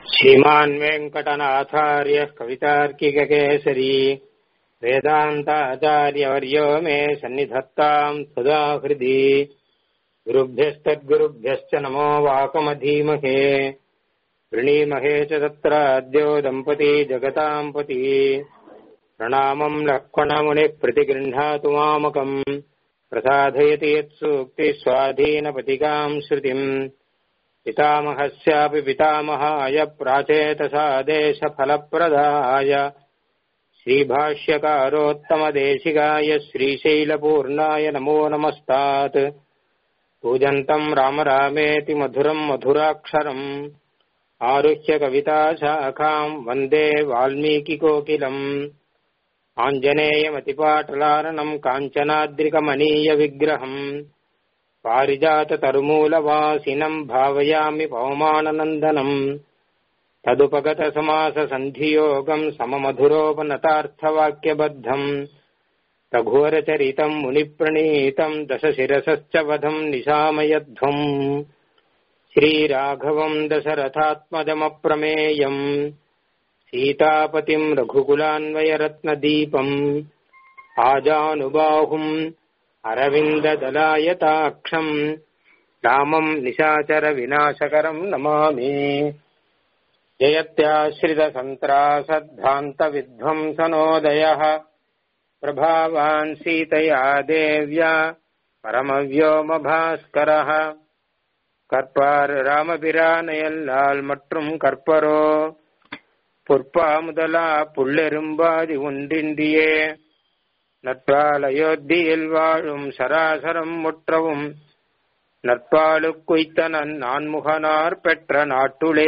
श्रीमान् वेङ्कटनाथार्यः कवितार्किककेसरी वेदान्ताचार्यवर्यो मे सन्निधत्ताम् सदा हृदि गुरुभ्यस्तद्गुरुभ्यश्च नमो वाकमधीमहे वृणीमहे च तत्र अद्यो दम्पती जगताम् पति प्रणामम् लक्ष्मणमुनिः प्रतिगृह्णातु मामकम् प्रसादयति यत्सूक्तिस्वाधीनपतिकाम् श्रुतिम् पितामहस्यापि पितामहाय प्राचेतसादेशफलप्रदाय श्रीभाष्यकारोत्तमदेशिकाय श्रीशैलपूर्णाय नमो नमस्तात् पूजन्तम् राम रामेति मधुरम् मधुराक्षरम् आरुह्य कविताशाखाम् वन्दे वाल्मीकिकोकिलम् आञ्जनेयमतिपाटलारणम् काञ्चनाद्रिकमनीयविग्रहम् पारिजाततरुमूलवासिनम् भावयामि पवमाननन्दनम् तदुपगतसमाससन्धियोगम् सममधुरोपनतार्थवाक्यबद्धम् रघुवरचरितम् मुनिप्रणीतम् दशशिरसश्च वधम् निशामयध्वम् श्रीराघवम् दशरथात्मजमप्रमेयम् सीतापतिम् रघुकुलान्वयरत्नदीपम् आजानुबाहुम् अरविन्ददलायताक्षम् रामम् निशाचरविनाशकरम् नमामि जयत्याश्रितसन्त्रासद्धान्तविध्वंसनोदयः प्रभावान् सीतया देव्या परमव्योमभास्करः கற்பார் ராமபிரானையல்லால் மற்றும் கற்பரோ பொற்பா முதலா புள்ளெரும்பாதி ஒன்றின்றியே நற்பால் அயோத்தியில் வாழும் சராசரம் முற்றவும் நற்பாலு குய்த்தனன் நான்முகனார் பெற்ற நாட்டுளே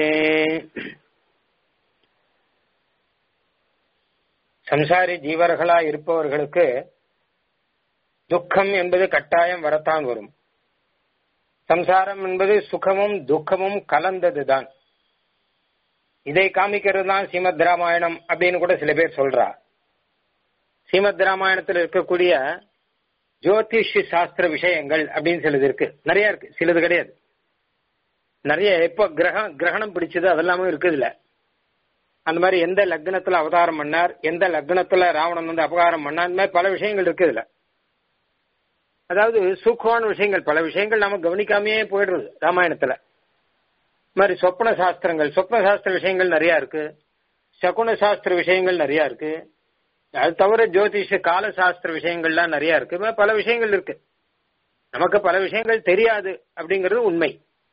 சம்சாரி ஜீவர்களா இருப்பவர்களுக்கு துக்கம் என்பது கட்டாயம் வரத்தான் வரும் சம்சாரம் என்பது சுகமும் துக்கமும் கலந்ததுதான் இதை காமிக்கிறது தான் ஸ்ரீமத் ராமாயணம் அப்படின்னு கூட சில பேர் சொல்றா ஸ்ரீமத் ராமாயணத்தில் இருக்கக்கூடிய ஜோதிஷ் சாஸ்திர விஷயங்கள் அப்படின்னு சிலது இருக்கு நிறைய இருக்கு சிலது கிடையாது நிறைய எப்ப கிரகம் கிரகணம் பிடிச்சது அதெல்லாமே இருக்குதுல அந்த மாதிரி எந்த லக்னத்துல அவதாரம் பண்ணார் எந்த லக்னத்துல ராவணன் வந்து அபகாரம் பண்ணார் இந்த மாதிரி பல விஷயங்கள் இருக்கு இதுல அதாவது சூக்குவான விஷயங்கள் பல விஷயங்கள் நாம கவனிக்காமையே போயிடுறது ராமாயணத்துல மாதிரி சொப்ன சாஸ்திரங்கள் சொப்ன சாஸ்திர விஷயங்கள் நிறைய இருக்கு சகுன சாஸ்திர விஷயங்கள் நிறைய இருக்கு அது தவிர ஜோதிஷ கால சாஸ்திர விஷயங்கள்லாம் நிறைய இருக்கு பல விஷயங்கள் இருக்கு நமக்கு பல விஷயங்கள் தெரியாது அப்படிங்கிறது உண்மை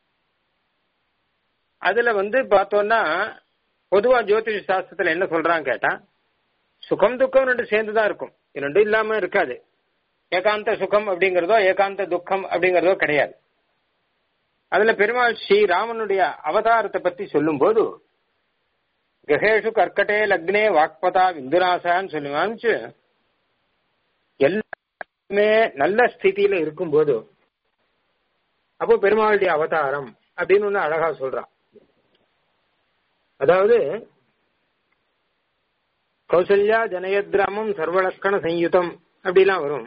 அதுல வந்து பார்த்தோம்னா பொதுவா ஜோதிஷ சாஸ்திரத்துல என்ன சொல்றாங்க கேட்டா சுகம் துக்கம் ரெண்டு சேர்ந்துதான் இருக்கும் ரெண்டும் இல்லாம இருக்காது ஏகாந்த சுகம் அப்படிங்கிறதோ ஏகாந்த துக்கம் அப்படிங்கிறதோ கிடையாது அதுல பெருமாள் ஸ்ரீராமனுடைய அவதாரத்தை பத்தி சொல்லும் போது கிரகேஷு கர்க்கட்டே லக்னே வாக்பதா விந்துராசான்னு சொல்லி காமிச்சு எல்லாமே நல்ல ஸ்திதியில இருக்கும்போது அப்போ பெருமாளுடைய அவதாரம் அப்படின்னு ஒண்ணு அழகா சொல்றான் அதாவது கௌசல்யா ஜனயத்ராமம் சர்வலக்கண சயுதம் அப்படிலாம் வரும்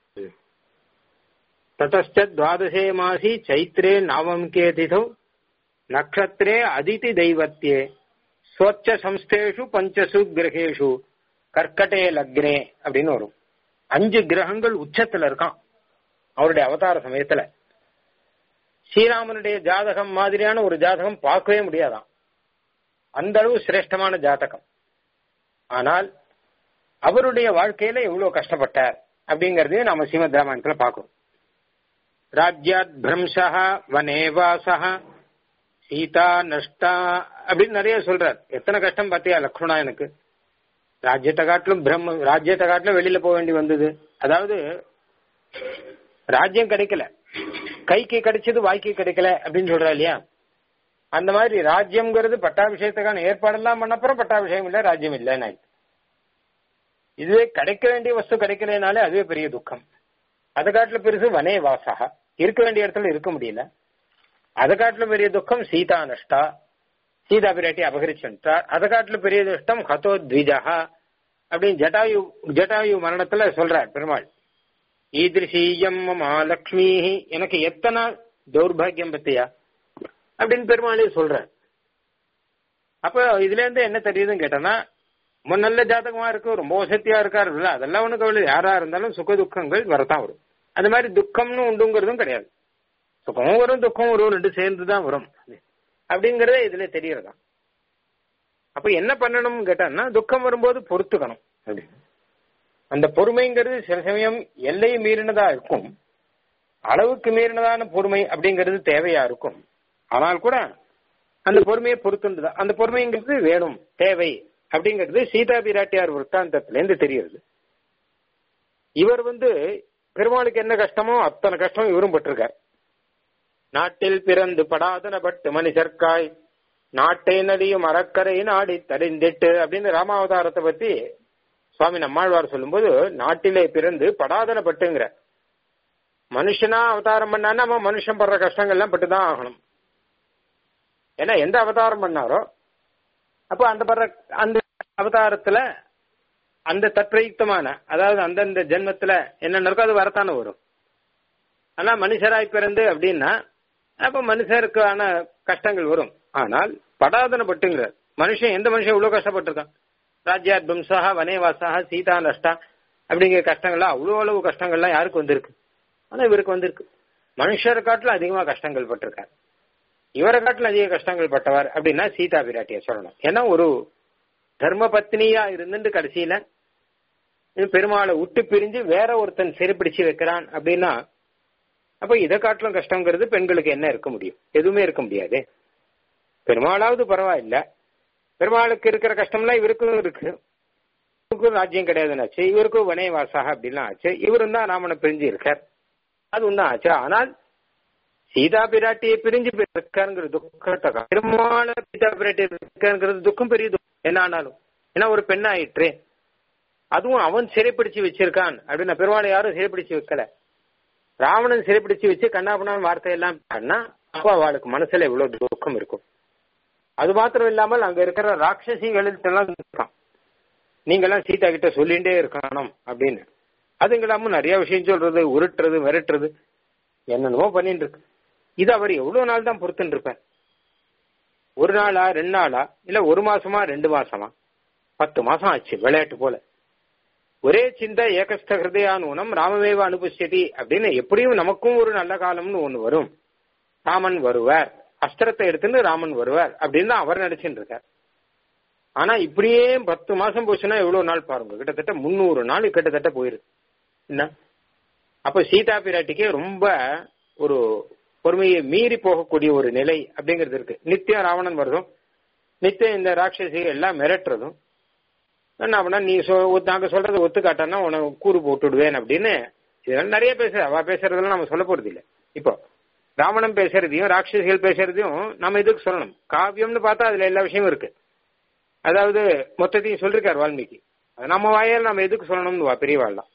ततश्च द्वादशे मासि चैत्रे नावंके तिथौ नक्षत्रे அதிதி தைவத்தியே ஸ்வச்ச சம்ஸ்தேஷு பஞ்சசு கிரகேஷு கர்க்கட்டே லக்னே அப்படின்னு வரும் அஞ்சு கிரகங்கள் உச்சத்துல இருக்கான் அவருடைய அவதார சமயத்துல ஸ்ரீராமனுடைய ஜாதகம் மாதிரியான ஒரு ஜாதகம் பார்க்கவே முடியாதாம் அந்த அளவு சிரேஷ்டமான ஜாதகம் ஆனால் அவருடைய வாழ்க்கையில எவ்வளவு கஷ்டப்பட்டார் அப்படிங்கறதையும் நாம ஸ்ரீமத் ராமாயணத்துல பார்க்கிறோம் ராஜ்யாத் பிரம்சா வனேவாசா சீதா நஷ்டா அப்படின்னு நிறைய சொல்றார் எத்தனை கஷ்டம் பார்த்தியா லக்ஷ்மணா எனக்கு ராஜ்யத்தை காட்டிலும் பிரம்ம ராஜ்யத்தை காட்டிலும் வெளியில போக வேண்டி வந்தது அதாவது ராஜ்யம் கிடைக்கல கைக்கு கிடைச்சது வாய்க்கு கிடைக்கல அப்படின்னு சொல்றா இல்லையா அந்த மாதிரி ராஜ்யம்ங்கிறது பட்டாபிஷேகத்துக்கான ஏற்பாடெல்லாம் பண்ணப்புறம் பட்டாபிஷேகம் இல்ல ராஜ்யம் இல்லைன்னு இதுவே கிடைக்க வேண்டிய வஸ்து கிடைக்கலனாலே அதுவே பெரிய துக்கம் அதை காட்டுல பெருசு வனே வாசகா இருக்க வேண்டிய இடத்துல இருக்க முடியல அதை காட்டுல பெரிய துக்கம் சீதா நஷ்டா சீதா பிராட்டி அபகரிச்சுட்டார் அதை காட்டுல பெரிய துஷ்டம் ஹதோ த்விஜா அப்படின்னு ஜட்டாயு ஜட்டாயு மரணத்துல சொல்றார் பெருமாள் ஈதிருஷீயம் மகாலட்சுமி எனக்கு எத்தனை தௌர்பாகியம் பத்தியா அப்படின்னு பெருமாளே சொல்றார் அப்போ இதுல இருந்து என்ன தெரியுதுன்னு கேட்டோம்னா ரொம்ப நல்ல ஜாதகமா இருக்கு ரொம்ப வசதியா இருக்காருல்ல அதெல்லாம் ஒண்ணு கவலை யாரா இருந்தாலும் சுக துக்கங்கள் வரத்தான் வரும் அது மாதிரி துக்கம்னு உண்டுங்கிறதும் கிடையாது சுகமும் வரும் துக்கம் வரும் ரெண்டு சேர்ந்து தான் வரும் அப்படிங்கறதே இதுல தெரியறதா அப்ப என்ன பண்ணணும்னு கேட்டான்னா துக்கம் வரும்போது பொறுத்துக்கணும் அப்படின்னு அந்த பொறுமைங்கிறது சில சமயம் எல்லை மீறினதா இருக்கும் அளவுக்கு மீறினதான பொறுமை அப்படிங்கிறது தேவையா இருக்கும் ஆனால் கூட அந்த பொறுமையை பொறுத்துண்டுதான் அந்த பொறுமைங்கிறது வேணும் தேவை அப்படிங்கிறது சீதா பிராட்டியார் விற்த்தாந்தத்திலேருந்து தெரியுது இவர் வந்து பெருமாளுக்கு என்ன கஷ்டமோ அத்தனை கஷ்டம் இவரும் பட்டிருக்கார் நாட்டில் பிறந்து படாதன பட்டு மனுஷர்க்காய் நாட்டை நதியும் அறக்கரை நாடி தறிந்திட்டு அப்படின்னு ராமாவதாரத்தை பத்தி சுவாமி நம்மாழ்வார் சொல்லும்போது நாட்டிலே பிறந்து படாதன பட்டுங்கிற மனுஷனா அவதாரம் பண்ணா நம்ம மனுஷன் படுற கஷ்டங்கள்லாம் பட்டுதான் ஆகணும் ஏன்னா எந்த அவதாரம் பண்ணாரோ அப்போ அந்த படுற அந்த அவதாரத்துல அந்த தற்பிரயுக்தமான அதாவது அந்தந்த ஜென்மத்துல என்ன நடக்கோ அது வரத்தானே வரும் ஆனா மனுஷராய் பிறந்து அப்படின்னா அப்ப மனுஷருக்கான கஷ்டங்கள் வரும் ஆனால் படாதன பட்டுங்கிறார் மனுஷன் எந்த மனுஷன் இவ்வளவு கஷ்டப்பட்டிருக்கான் ராஜ்யாத்வம்சா வனேவாசா சீதா நஷ்டா அப்படிங்கிற கஷ்டங்கள்லாம் அவ்வளோ அளவு கஷ்டங்கள்லாம் யாருக்கு வந்திருக்கு ஆனா இவருக்கு வந்திருக்கு மனுஷரை காட்டிலும் அதிகமா கஷ்டங்கள் பட்டிருக்காரு இவரை காட்டிலும் அதிக கஷ்டங்கள் பட்டவர் அப்படின்னா சீதா பிராட்டிய சொல்லணும் ஏன்னா ஒரு தர்ம பத்னியா இருந்துட்டு கடைசியில பெருமாளை விட்டு பிரிஞ்சு வேற ஒருத்தன் சிறைப்பிடிச்சு வைக்கிறான் அப்படின்னா அப்ப இதை காட்டிலும் கஷ்டங்கிறது பெண்களுக்கு என்ன இருக்க முடியும் எதுவுமே இருக்க முடியாது பெருமாளாவது பரவாயில்ல பெருமாளுக்கு இருக்கிற கஷ்டம்லாம் இவருக்கும் இருக்கு இவருக்கும் ராஜ்யம் கிடையாதுன்னு இவருக்கும் வனேவாசாக அப்படிலாம் ஆச்சு இவரும் தான் ராமனை பிரிஞ்சு இருக்கார் அது ஒன்றும் ஆச்சு ஆனால் சீதா பிராட்டியை பிரிஞ்சு இருக்காருங்கிற துக்கத்தை பெருமாள சீதா பிராட்டி இருக்காருங்கிறது துக்கம் பெரிய துக்கம் என்ன ஆனாலும் ஏன்னா ஒரு பெண் ஆயிற்று அதுவும் அவன் சிறைப்பிடிச்சு வச்சிருக்கான் அப்படின்னு பெருமாளை யாரும் சிறைப்பிடிச்சு வைக்கல ராவணன் சிறைப்பிடிச்சு வச்சு கண்ணாபண்ணான் வார்த்தையெல்லாம் பண்ணா அப்போ அவளுக்கு மனசுல இவ்வளவு துக்கம் இருக்கும் அது மாத்திரம் இல்லாமல் அங்க இருக்கிற ராட்சசிகளுக்கெல்லாம் இருக்கான் நீங்கெல்லாம் சீதா கிட்ட சொல்லிண்டே இருக்கணும் அப்படின்னு அதுங்களாமும் நிறைய விஷயம் சொல்றது உருட்டுறது மிரட்டுறது என்னென்னமோ பண்ணிட்டு இருக்கு இது அவர் எவ்வளவு நாள் தான் பொறுத்துட்டு இருப்பார் ஒரு நாளா ரெண்டு நாளா இல்ல ஒரு மாசமா ரெண்டு மாசமா பத்து மாசம் ஆச்சு விளையாட்டு போல ஒரே சிந்த ஏகஸ்த ஹிருதயானூனம் ராமமேவ அனுபவிச்சதி அப்படின்னு எப்படியும் நமக்கும் ஒரு நல்ல காலம்னு ஒண்ணு வரும் ராமன் வருவார் அஸ்திரத்தை எடுத்துன்னு ராமன் வருவார் அப்படின்னு தான் அவர் நினைச்சுட்டு இருக்கார் ஆனா இப்படியே பத்து மாசம் போச்சுன்னா எவ்வளவு நாள் பாருங்க கிட்டத்தட்ட முன்னூறு நாள் கிட்டத்தட்ட போயிருக்கு என்ன அப்ப சீதா பிராட்டிக்கு ரொம்ப ஒரு பொறுமையை மீறி போகக்கூடிய ஒரு நிலை அப்படிங்கிறது இருக்கு நித்தியம் ராவணன் வருதும் நித்தியம் இந்த ராட்சசிகள் எல்லாம் மிரட்டுறதும் என்ன பண்ணா நீ சொ நாங்க சொல்றதை ஒத்துக்காட்டானா உனக்கு கூறு போட்டுடுவேன் அப்படின்னு இதெல்லாம் நிறைய பேசுற அவ பேசுறதெல்லாம் நம்ம சொல்ல போறது இல்லை இப்போ ராவணன் பேசுறதையும் ராட்சசிகள் பேசுறதையும் நம்ம எதுக்கு சொல்லணும் காவியம்னு பார்த்தா அதுல எல்லா விஷயமும் இருக்கு அதாவது மொத்தத்தையும் சொல்லிருக்காரு வால்மீகி அது நம்ம வாயால் நம்ம எதுக்கு சொல்லணும்னு வா பெரியவாள்லாம்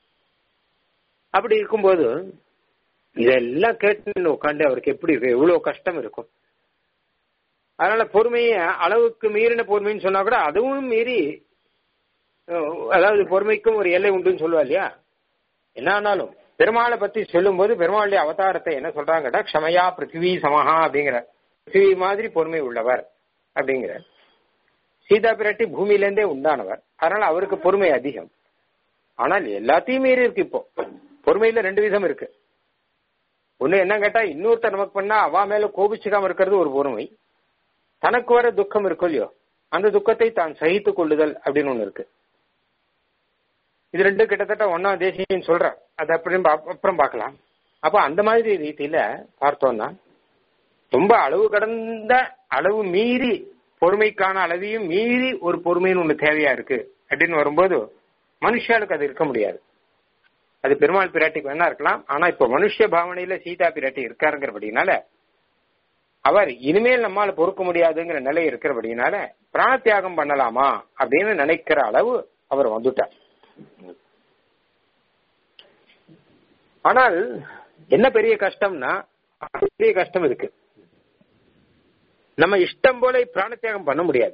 அப்படி இருக்கும்போது இதெல்லாம் கேட்டு உட்காந்து அவருக்கு எப்படி இருக்கு எவ்வளவு கஷ்டம் இருக்கும் அதனால பொறுமையை அளவுக்கு மீறின பொறுமைன்னு சொன்னா கூட அதுவும் மீறி அதாவது பொறுமைக்கும் ஒரு எல்லை உண்டுன்னு சொல்லுவா இல்லையா என்ன ஆனாலும் பெருமாளை பத்தி சொல்லும் போது பெருமாளுடைய அவதாரத்தை என்ன சொல்றாங்கடா க்ஷமையா பிருத்திவி சமஹா அப்படிங்கிற பிருத்திவி மாதிரி பொறுமை உள்ளவர் அப்படிங்கிற சீதா பிராட்டி பூமியிலேருந்தே உண்டானவர் அதனால அவருக்கு பொறுமை அதிகம் ஆனால் எல்லாத்தையும் மீறி இருக்கு இப்போ பொறுமையில ரெண்டு விதம் இருக்கு ஒண்ணு என்ன கேட்டா இன்னொருத்தர் நமக்கு பண்ணா அவ மேல கோபிச்சுக்காம இருக்கிறது ஒரு பொறுமை தனக்கு வர துக்கம் இருக்கும் இல்லையோ அந்த துக்கத்தை தான் சகித்துக் கொள்ளுதல் அப்படின்னு ஒண்ணு இருக்கு இது ரெண்டும் கிட்டத்தட்ட ஒன்னா தேசியம் சொல்ற அது அப்புறம் அப்புறம் பார்க்கலாம் அப்ப அந்த மாதிரி ரீதியில பார்த்தோம்னா ரொம்ப அளவு கடந்த அளவு மீறி பொறுமைக்கான அளவையும் மீறி ஒரு பொறுமைன்னு ஒண்ணு தேவையா இருக்கு அப்படின்னு வரும்போது மனுஷாளுக்கு அது இருக்க முடியாது அது பெருமாள் பிராட்டிக்கு வேணா இருக்கலாம் ஆனா இப்ப மனுஷ பாவனையில சீதா பிராட்டி இருக்காருங்கிறபடினால அவர் இனிமேல் நம்மால பொறுக்க முடியாதுங்கிற நிலை இருக்கிறபடினால பிராண தியாகம் பண்ணலாமா அப்படின்னு நினைக்கிற அளவு அவர் வந்துட்டார் ஆனால் என்ன பெரிய கஷ்டம்னா பெரிய கஷ்டம் இருக்கு நம்ம இஷ்டம் போல பிராண தியாகம் பண்ண முடியாது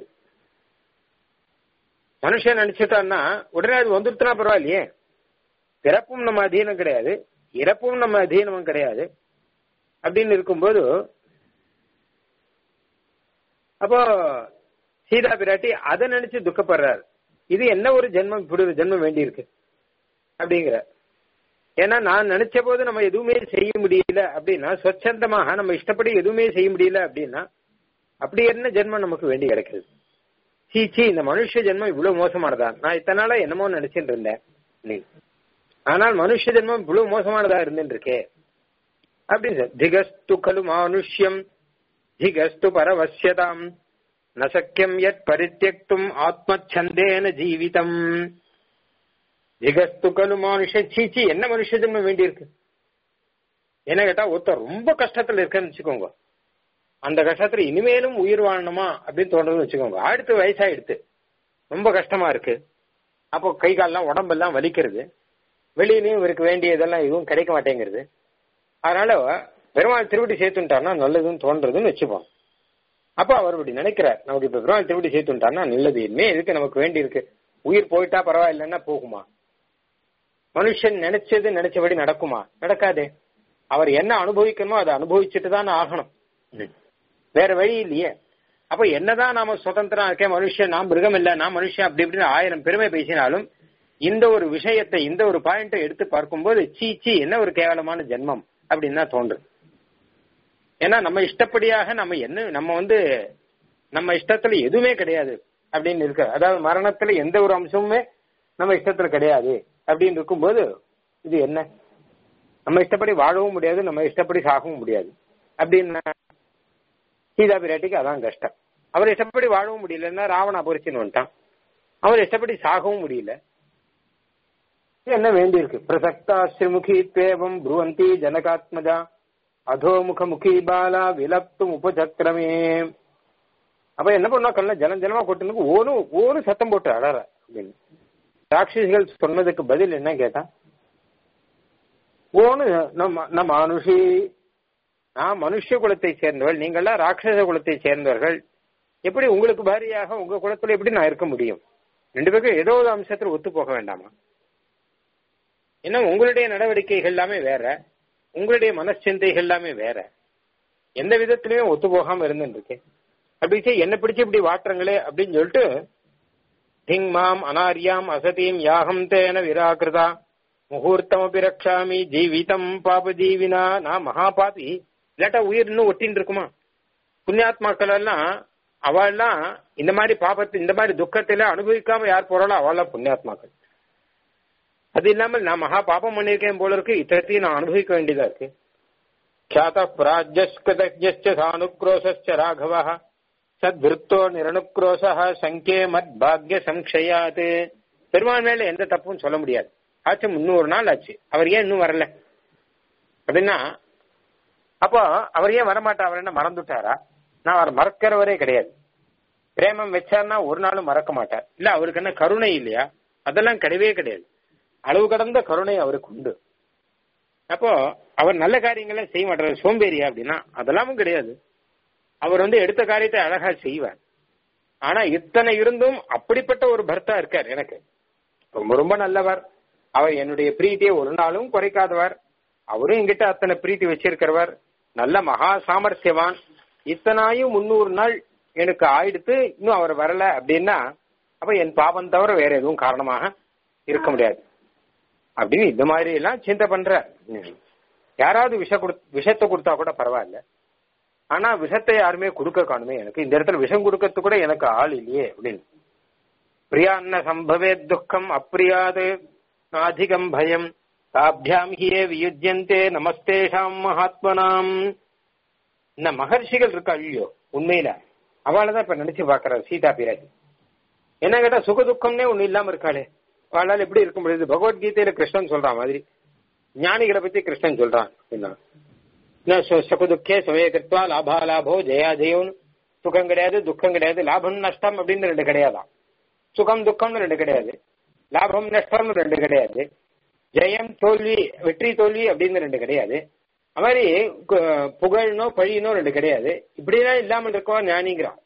மனுஷன் நினைச்சுட்டான்னா உடனே அது வந்துட்டுனா பரவாயில்லையே பிறப்பும் நம்ம அதீனம் கிடையாது இறப்பும் நம்ம அதீனமும் கிடையாது அப்படின்னு இருக்கும்போது அப்போ சீதா பிராட்டி அதை நினைச்சு துக்கப்படுறாரு இது என்ன ஒரு ஜென்மம் இப்படி ஒரு ஜென்மம் வேண்டி இருக்கு அப்படிங்கிற ஏன்னா நான் நினைச்ச போது நம்ம எதுவுமே செய்ய முடியல அப்படின்னா சொச்சந்தமாக நம்ம இஷ்டப்படி எதுவுமே செய்ய முடியல அப்படின்னா அப்படி என்ன ஜென்மம் நமக்கு வேண்டி கிடைக்கிறது சீ சீ இந்த மனுஷ ஜென்மம் இவ்வளவு மோசமானதா நான் இத்தனை நாளா என்னமோ நினைச்சிட்டு இருந்தேன் நீ ஆனால் மனுஷ ஜென்மம் இவ்வளவு மோசமானதா இருந்துட்டு இருக்கே அப்படின்னு திகஸ்து கலு மானுஷ்யம் திகஸ்து பரவசியதாம் நசக்கியம் யத் பரித்தியக்தும் ஆத்மச்சந்தேன ஜீவிதம் திகஸ்து கலு மானுஷ சீச்சி என்ன மனுஷ ஜென்மம் வேண்டியிருக்கு என்ன கேட்டா ஒருத்தர் ரொம்ப கஷ்டத்துல இருக்கன்னு வச்சுக்கோங்க அந்த கஷ்டத்துல இனிமேலும் உயிர் வாழணுமா அப்படின்னு தோன்றதுன்னு வச்சுக்கோங்க அடுத்து வயசாயிடுத்து ரொம்ப கஷ்டமா இருக்கு அப்போ கை கால்லாம் உடம்பெல்லாம் வலிக்கிறது வெளியிலயும் இவருக்கு வேண்டிய இதெல்லாம் எதுவும் கிடைக்க மாட்டேங்கிறது அதனால பெருமாள் திருவடி சேர்த்துட்டார்னா நல்லதுன்னு தோன்றதுன்னு வச்சுப்போம் அப்ப அவர் இப்படி நினைக்கிறார் நமக்கு இப்ப பெருமாள் திருவடி சேர்த்துட்டார்னா நல்லது இனிமே எதுக்கு நமக்கு வேண்டி இருக்கு உயிர் போயிட்டா பரவாயில்லைன்னா போகுமா மனுஷன் நினைச்சது நினைச்சபடி நடக்குமா நடக்காதே அவர் என்ன அனுபவிக்கணுமோ அதை அனுபவிச்சுட்டு தான் ஆகணும் வேற வழி இல்லையே அப்ப என்னதான் நாம சுதந்திரம் இருக்கேன் மனுஷன் நான் மிருகம் இல்ல நான் மனுஷன் அப்படி இப்படின்னு ஆயிரம் பெருமை பேசினாலும் இந்த ஒரு விஷயத்தை இந்த ஒரு பாயிண்டை எடுத்து பார்க்கும்போது சீ சீ என்ன ஒரு கேவலமான ஜென்மம் அப்படின்னு தான் தோன்றும் ஏன்னா நம்ம இஷ்டப்படியாக நம்ம என்ன நம்ம வந்து நம்ம இஷ்டத்துல எதுவுமே கிடையாது அப்படின்னு இருக்க அதாவது மரணத்துல எந்த ஒரு அம்சமுமே நம்ம இஷ்டத்துல கிடையாது அப்படின்னு இருக்கும்போது இது என்ன நம்ம இஷ்டப்படி வாழவும் முடியாது நம்ம இஷ்டப்படி சாகவும் முடியாது அப்படின்னு சீதா பிராட்டிக்கு அதான் கஷ்டம் அவர் இஷ்டப்படி வாழவும் முடியலன்னா ராவண அபரிச்சின்னு வந்துட்டான் அவர் இஷ்டப்படி சாகவும் முடியல என்ன வேண்டியிருக்கு பிரசக்தா ஸ்ரீமுகி தேவம் புருவந்தி ஜனகாத்மஜா அதோமுக முகி பாலா விலப்தும் உபசக்கிரமே அப்ப என்ன பண்ணா கல்ல ஜனம் ஜனமா கொட்டுனுக்கு ஓனு ஓனு சத்தம் போட்டு அழற அப்படின்னு ராட்சசிகள் சொன்னதுக்கு பதில் என்ன கேட்டா ஓனு நம்ம நம்ம மனுஷி நான் மனுஷ குலத்தை சேர்ந்தவள் நீங்கள்லாம் ராட்சச குலத்தை சேர்ந்தவர்கள் எப்படி உங்களுக்கு பாரியாக உங்க குலத்துல எப்படி நான் இருக்க முடியும் ரெண்டு பேருக்கும் ஏதோ ஒரு அம்சத்துல ஒத்து போக வேண்டாமா ஏன்னா உங்களுடைய நடவடிக்கைகள் எல்லாமே வேற உங்களுடைய மனச்சிந்தைகள் எல்லாமே வேற எந்த விதத்திலயும் ஒத்து போகாம இருந்துருக்கு அப்படி என்ன பிடிச்சு இப்படி வாட்டுறங்களே அப்படின்னு சொல்லிட்டு திங் மாம் அனாரியாம் அசதியும் யாகம் தேன விராகிருதா முகூர்த்தம் ரக்ஷாமி ஜீவிதம் பாப ஜீவினா நான் மகாபாபி இல்லாட்டா உயிர் இன்னும் ஒட்டின்னு இருக்குமா புண்ணியாத்மாக்கள் எல்லாம் அவள்லாம் இந்த மாதிரி பாபத்தை இந்த மாதிரி துக்கத்தில அனுபவிக்காம யார் போறாளோ அவள்லாம் புண்ணியாத்மாக்கள் அது இல்லாமல் நான் மகா பாபம் பண்ணியிருக்கேன் போல இருக்கு இத்தனையும் நான் அனுபவிக்க வேண்டியதா இருக்கு ख्यात प्राज्यस्कृतज्ञश्च सानुक्रोशश्च राघवः சத்விருத்தோ நிரணுக்ரோச சங்கே மத் பாக்ய சம்ஷயாத் பெருமாள் மேல எந்த தப்பும் சொல்ல முடியாது ஆச்சு முன்னூறு நாள் ஆச்சு அவர் ஏன் இன்னும் வரல அப்படின்னா அப்போ அவர் ஏன் வரமாட்டா அவர் என்ன மறந்துட்டாரா நான் அவர் மறக்கிறவரே கிடையாது பிரேமம் வச்சார்னா ஒரு நாளும் மறக்க மாட்டார் இல்ல அவருக்கு என்ன கருணை இல்லையா அதெல்லாம் கிடையவே கிடையாது அளவு கடந்த கருணை அவருக்கு உண்டு அப்போ அவர் நல்ல காரியங்களை செய்ய மாட்டார் சோம்பேறியா அப்படின்னா அதெல்லாமும் கிடையாது அவர் வந்து எடுத்த காரியத்தை அழகா செய்வார் ஆனா இத்தனை இருந்தும் அப்படிப்பட்ட ஒரு பர்த்தா இருக்கார் எனக்கு ரொம்ப ரொம்ப நல்லவர் அவர் என்னுடைய பிரீத்தியை ஒரு நாளும் குறைக்காதவர் அவரும் எங்கிட்ட அத்தனை பிரீத்தி வச்சிருக்கிறவர் நல்ல மகா சாமர்த்தியவான் இத்தனாயும் முன்னூறு நாள் எனக்கு ஆயிடுத்து இன்னும் அவர் வரல அப்படின்னா அப்ப என் பாபம் தவிர வேற எதுவும் காரணமாக இருக்க முடியாது அப்படின்னு இந்த மாதிரி எல்லாம் சிந்தை பண்ற யாராவது விஷ கொடு விஷத்தை கொடுத்தா கூட பரவாயில்ல ஆனா விஷத்தை யாருமே கொடுக்க காணுமே எனக்கு இந்த இடத்துல விஷம் கொடுக்கறது கூட எனக்கு ஆள் இல்லையே அப்படின்னு பிரியான்ன சம்பவே துக்கம் அப்பிரியாது அதிகம் பயம் தாபியாம் ஹியே வியுஜ்யந்தே நமஸ்தேஷாம் மகாத்மனாம் இந்த மகர்ஷிகள் இருக்கா இல்லையோ உண்மையில அவளை இப்ப நினைச்சு பாக்குறாரு சீதா பிராட்டி என்ன கேட்டா சுக துக்கம்னே ஒண்ணு இல்லாம இருக்காளே அவளால் எப்படி இருக்க முடியுது பகவத்கீதையில கிருஷ்ணன் சொல்ற மாதிரி ஞானிகளை பத்தி கிருஷ்ணன் சொல்றான் என்ன சுகதுக்கே சுவேகத்வா லாபா லாபோ ஜெயா ஜெயோன்னு சுகம் கிடையாது துக்கம் கிடையாது லாபம் நஷ்டம் அப்படின்னு ரெண்டு கிடையாதான் சுகம் துக்கம்னு ரெண்டு கிடையாது லாபம் நஷ்டம்னு ரெண்டு கிடையாது ஜெயம் தோல்வி வெற்றி தோல்வி அப்படின்னு ரெண்டு கிடையாது அது மாதிரி புகழ்னோ பழினோ ரெண்டு கிடையாது இப்படிலாம் இல்லாமல் இருக்கவா ஞானிங்கிறான்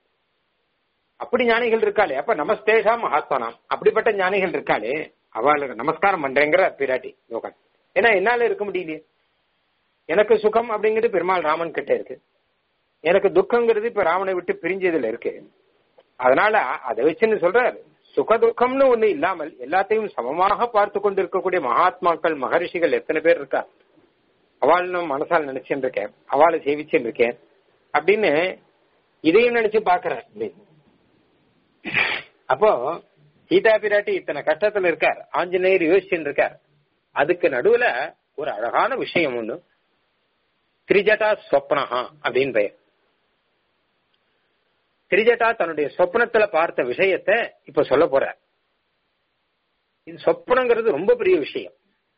அப்படி ஞானிகள் இருக்காளே அப்ப நமஸ்தேஷா மகாத்மானாம் அப்படிப்பட்ட ஞானிகள் இருக்காளே அவளுக்கு நமஸ்காரம் பண்றேங்கிற பிராட்டி யோகன் ஏன்னா என்னால இருக்க முடியலையே எனக்கு சுகம் அப்படிங்கிறது பெருமாள் ராமன் கிட்ட இருக்கு எனக்கு துக்கங்கிறது இப்ப ராமனை விட்டு பிரிஞ்சதுல இருக்கு அதனால அதை வச்சுன்னு சொல்றாரு சுக துக்கம்னு ஒண்ணு இல்லாமல் எல்லாத்தையும் சமமாக பார்த்து கொண்டு இருக்கக்கூடிய மகாத்மாக்கள் மகரிஷிகள் எத்தனை பேர் இருக்கா அவள் நான் மனசால் நினைச்சுட்டு இருக்கேன் அவளை சேவிச்சுட்டு இருக்கேன் அப்படின்னு இதையும் நினைச்சு பாக்குறேன் அப்படின்னு அப்போ சீதா பிராட்டி இத்தனை கஷ்டத்துல இருக்கார் ஆஞ்சநேயர் யோசிச்சுட்டு இருக்கார் அதுக்கு நடுவுல ஒரு அழகான விஷயம் ஒண்ணு திரிஜட்டா சொப்னஹா அப்படின்னு பெயர் திரிஜட்டா தன்னுடைய சொப்னத்துல பார்த்த விஷயத்த இப்ப சொல்ல போற இது சொப்னங்கிறது ரொம்ப பெரிய விஷயம்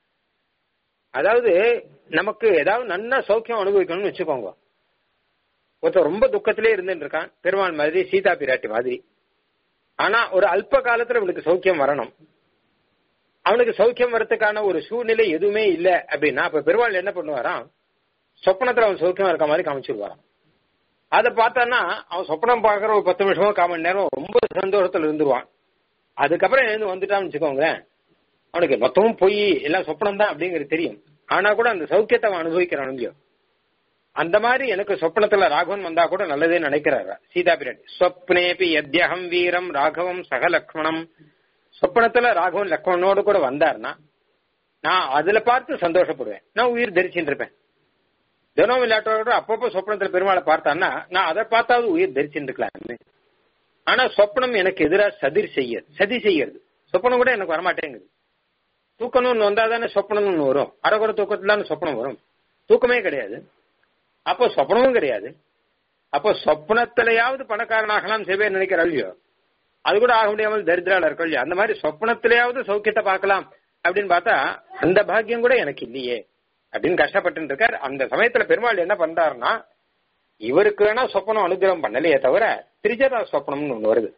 அதாவது நமக்கு ஏதாவது நல்ல சௌக்கியம் அனுபவிக்கணும்னு வச்சுக்கோங்க ஒருத்தர் ரொம்ப துக்கத்திலே இருந்துட்டு இருக்கான் பெருமாள் மாதிரி சீதா பிராட்டி மாதிரி ஆனா ஒரு அல்ப காலத்துல அவனுக்கு சௌக்கியம் வரணும் அவனுக்கு சௌக்கியம் வரதுக்கான ஒரு சூழ்நிலை எதுவுமே இல்ல அப்படின்னா அப்ப பெருமாள் என்ன பண்ணுவாராம் சொப்பனத்துல அவன் சௌக்கியமா இருக்க மாதிரி காமிச்சிருவாராம் அதை பார்த்தான்னா அவன் சொப்பனம் பார்க்கற ஒரு பத்து நிமிஷமோ கால் மணி நேரம் ரொம்ப சந்தோஷத்துல இருந்துருவான் அதுக்கப்புறம் எழுந்து வந்துட்டான்னு வச்சுக்கோங்களேன் அவனுக்கு மொத்தமும் போய் எல்லாம் சொப்பனம் தான் அப்படிங்கிறது தெரியும் ஆனா கூட அந்த சௌக்கியத்தை அவன் அனுபவிக்கிறான் இல்லையோ அந்த மாதிரி எனக்கு சொப்பனத்துல ராகவன் வந்தா கூட நல்லதே நினைக்கிறாரு சீதா பிராட்டி சொப்னேபி யத்யகம் வீரம் ராகவம் சக லக்ஷ்மணம் சொப்பனத்துல ராகவன் லக்ஷ்மணனோடு கூட வந்தார்னா நான் அதுல பார்த்து சந்தோஷப்படுவேன் நான் உயிர் தரிச்சுட்டு இருப்பேன் தினம் விளையாட்டோட அப்பப்போ சொப்பனத்துல பெருமாளை பார்த்தான்னா நான் அதை பார்த்தாவது உயிர் தரிச்சுட்டு இருக்கலாம் ஆனா சொப்பனம் எனக்கு எதிராக சதிர் செய்யறது சதி செய்யறது சொப்பனம் கூட எனக்கு வரமாட்டேங்குது தூக்கம்னு ஒன்று வந்தா தானே சொப்பனம்னு ஒன்று வரும் அரைக்குறை தூக்கத்துல தானே சொப்பனம் வரும் தூக்கமே கிடையாது அப்போ சொப்பனமும் கிடையாது அப்போ சொப்னத்திலேயாவது பணக்காரனாகலாம் சில பேர் நினைக்கிற இல்லையோ அது கூட ஆக முடியாமல் தரித்திரால இருக்க இல்லையோ அந்த மாதிரி சொப்னத்திலேயாவது சௌக்கியத்தை பார்க்கலாம் அப்படின்னு பார்த்தா அந்த பாக்கியம் கூட எனக்கு இல்லையே அப்படின்னு கஷ்டப்பட்டு இருக்கார் அந்த சமயத்துல பெருமாள் என்ன பண்றாருன்னா இவருக்கு வேணா சொப்பனம் அனுகிரகம் பண்ணலையே தவிர திரிஜதா சொப்பனம்னு ஒண்ணு வருது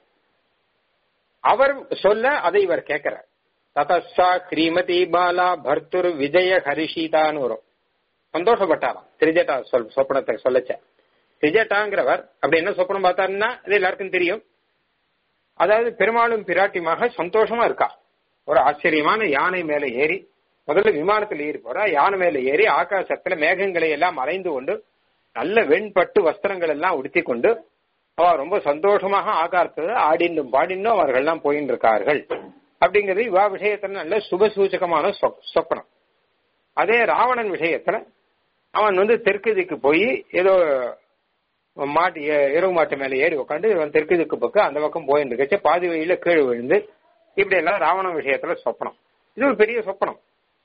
அவர் சொல்ல அதை இவர் கேட்கிறார் ததசா ஸ்ரீமதி பாலா பர்த்துர் விஜய ஹரிஷிதான்னு வரும் சந்தோஷப்பட்டாராம் திரிஜட்டா சொல் சொப்பனத்தை சொல்லச்ச திரிஜட்டாங்கிறவர் அப்படி என்ன சொப்பனம் பார்த்தாருன்னா அது எல்லாருக்கும் தெரியும் அதாவது பெருமாளும் பிராட்டியுமாக சந்தோஷமா இருக்கா ஒரு ஆச்சரியமான யானை மேல ஏறி முதல்ல விமானத்தில் ஏறி போறா யானை மேல ஏறி ஆகாசத்துல மேகங்களை எல்லாம் மறைந்து கொண்டு நல்ல வெண்பட்டு வஸ்திரங்கள் எல்லாம் உடுத்தி கொண்டு அவ ரொம்ப சந்தோஷமாக ஆகாரத்துல ஆடிண்டும் பாடிண்டும் அவர்கள் எல்லாம் போயின்னு இருக்கார்கள் அப்படிங்கிறது இவா விஷயத்துல நல்ல சுப சூச்சகமான சொப்பனம் அதே ராவணன் விஷயத்துல அவன் வந்து தெற்கு திக்கு போய் ஏதோ மாட்டு இரவு மாட்டு மேல ஏறி உட்காந்து இவன் தெற்கு திக்கு பக்கம் அந்த பக்கம் போயிட்டு இருக்கச்சு பாதி வழியில கீழே விழுந்து இப்படி எல்லாம் ராவணன் விஷயத்துல சொப்பனம் இது ஒரு பெரிய சொப்பனம்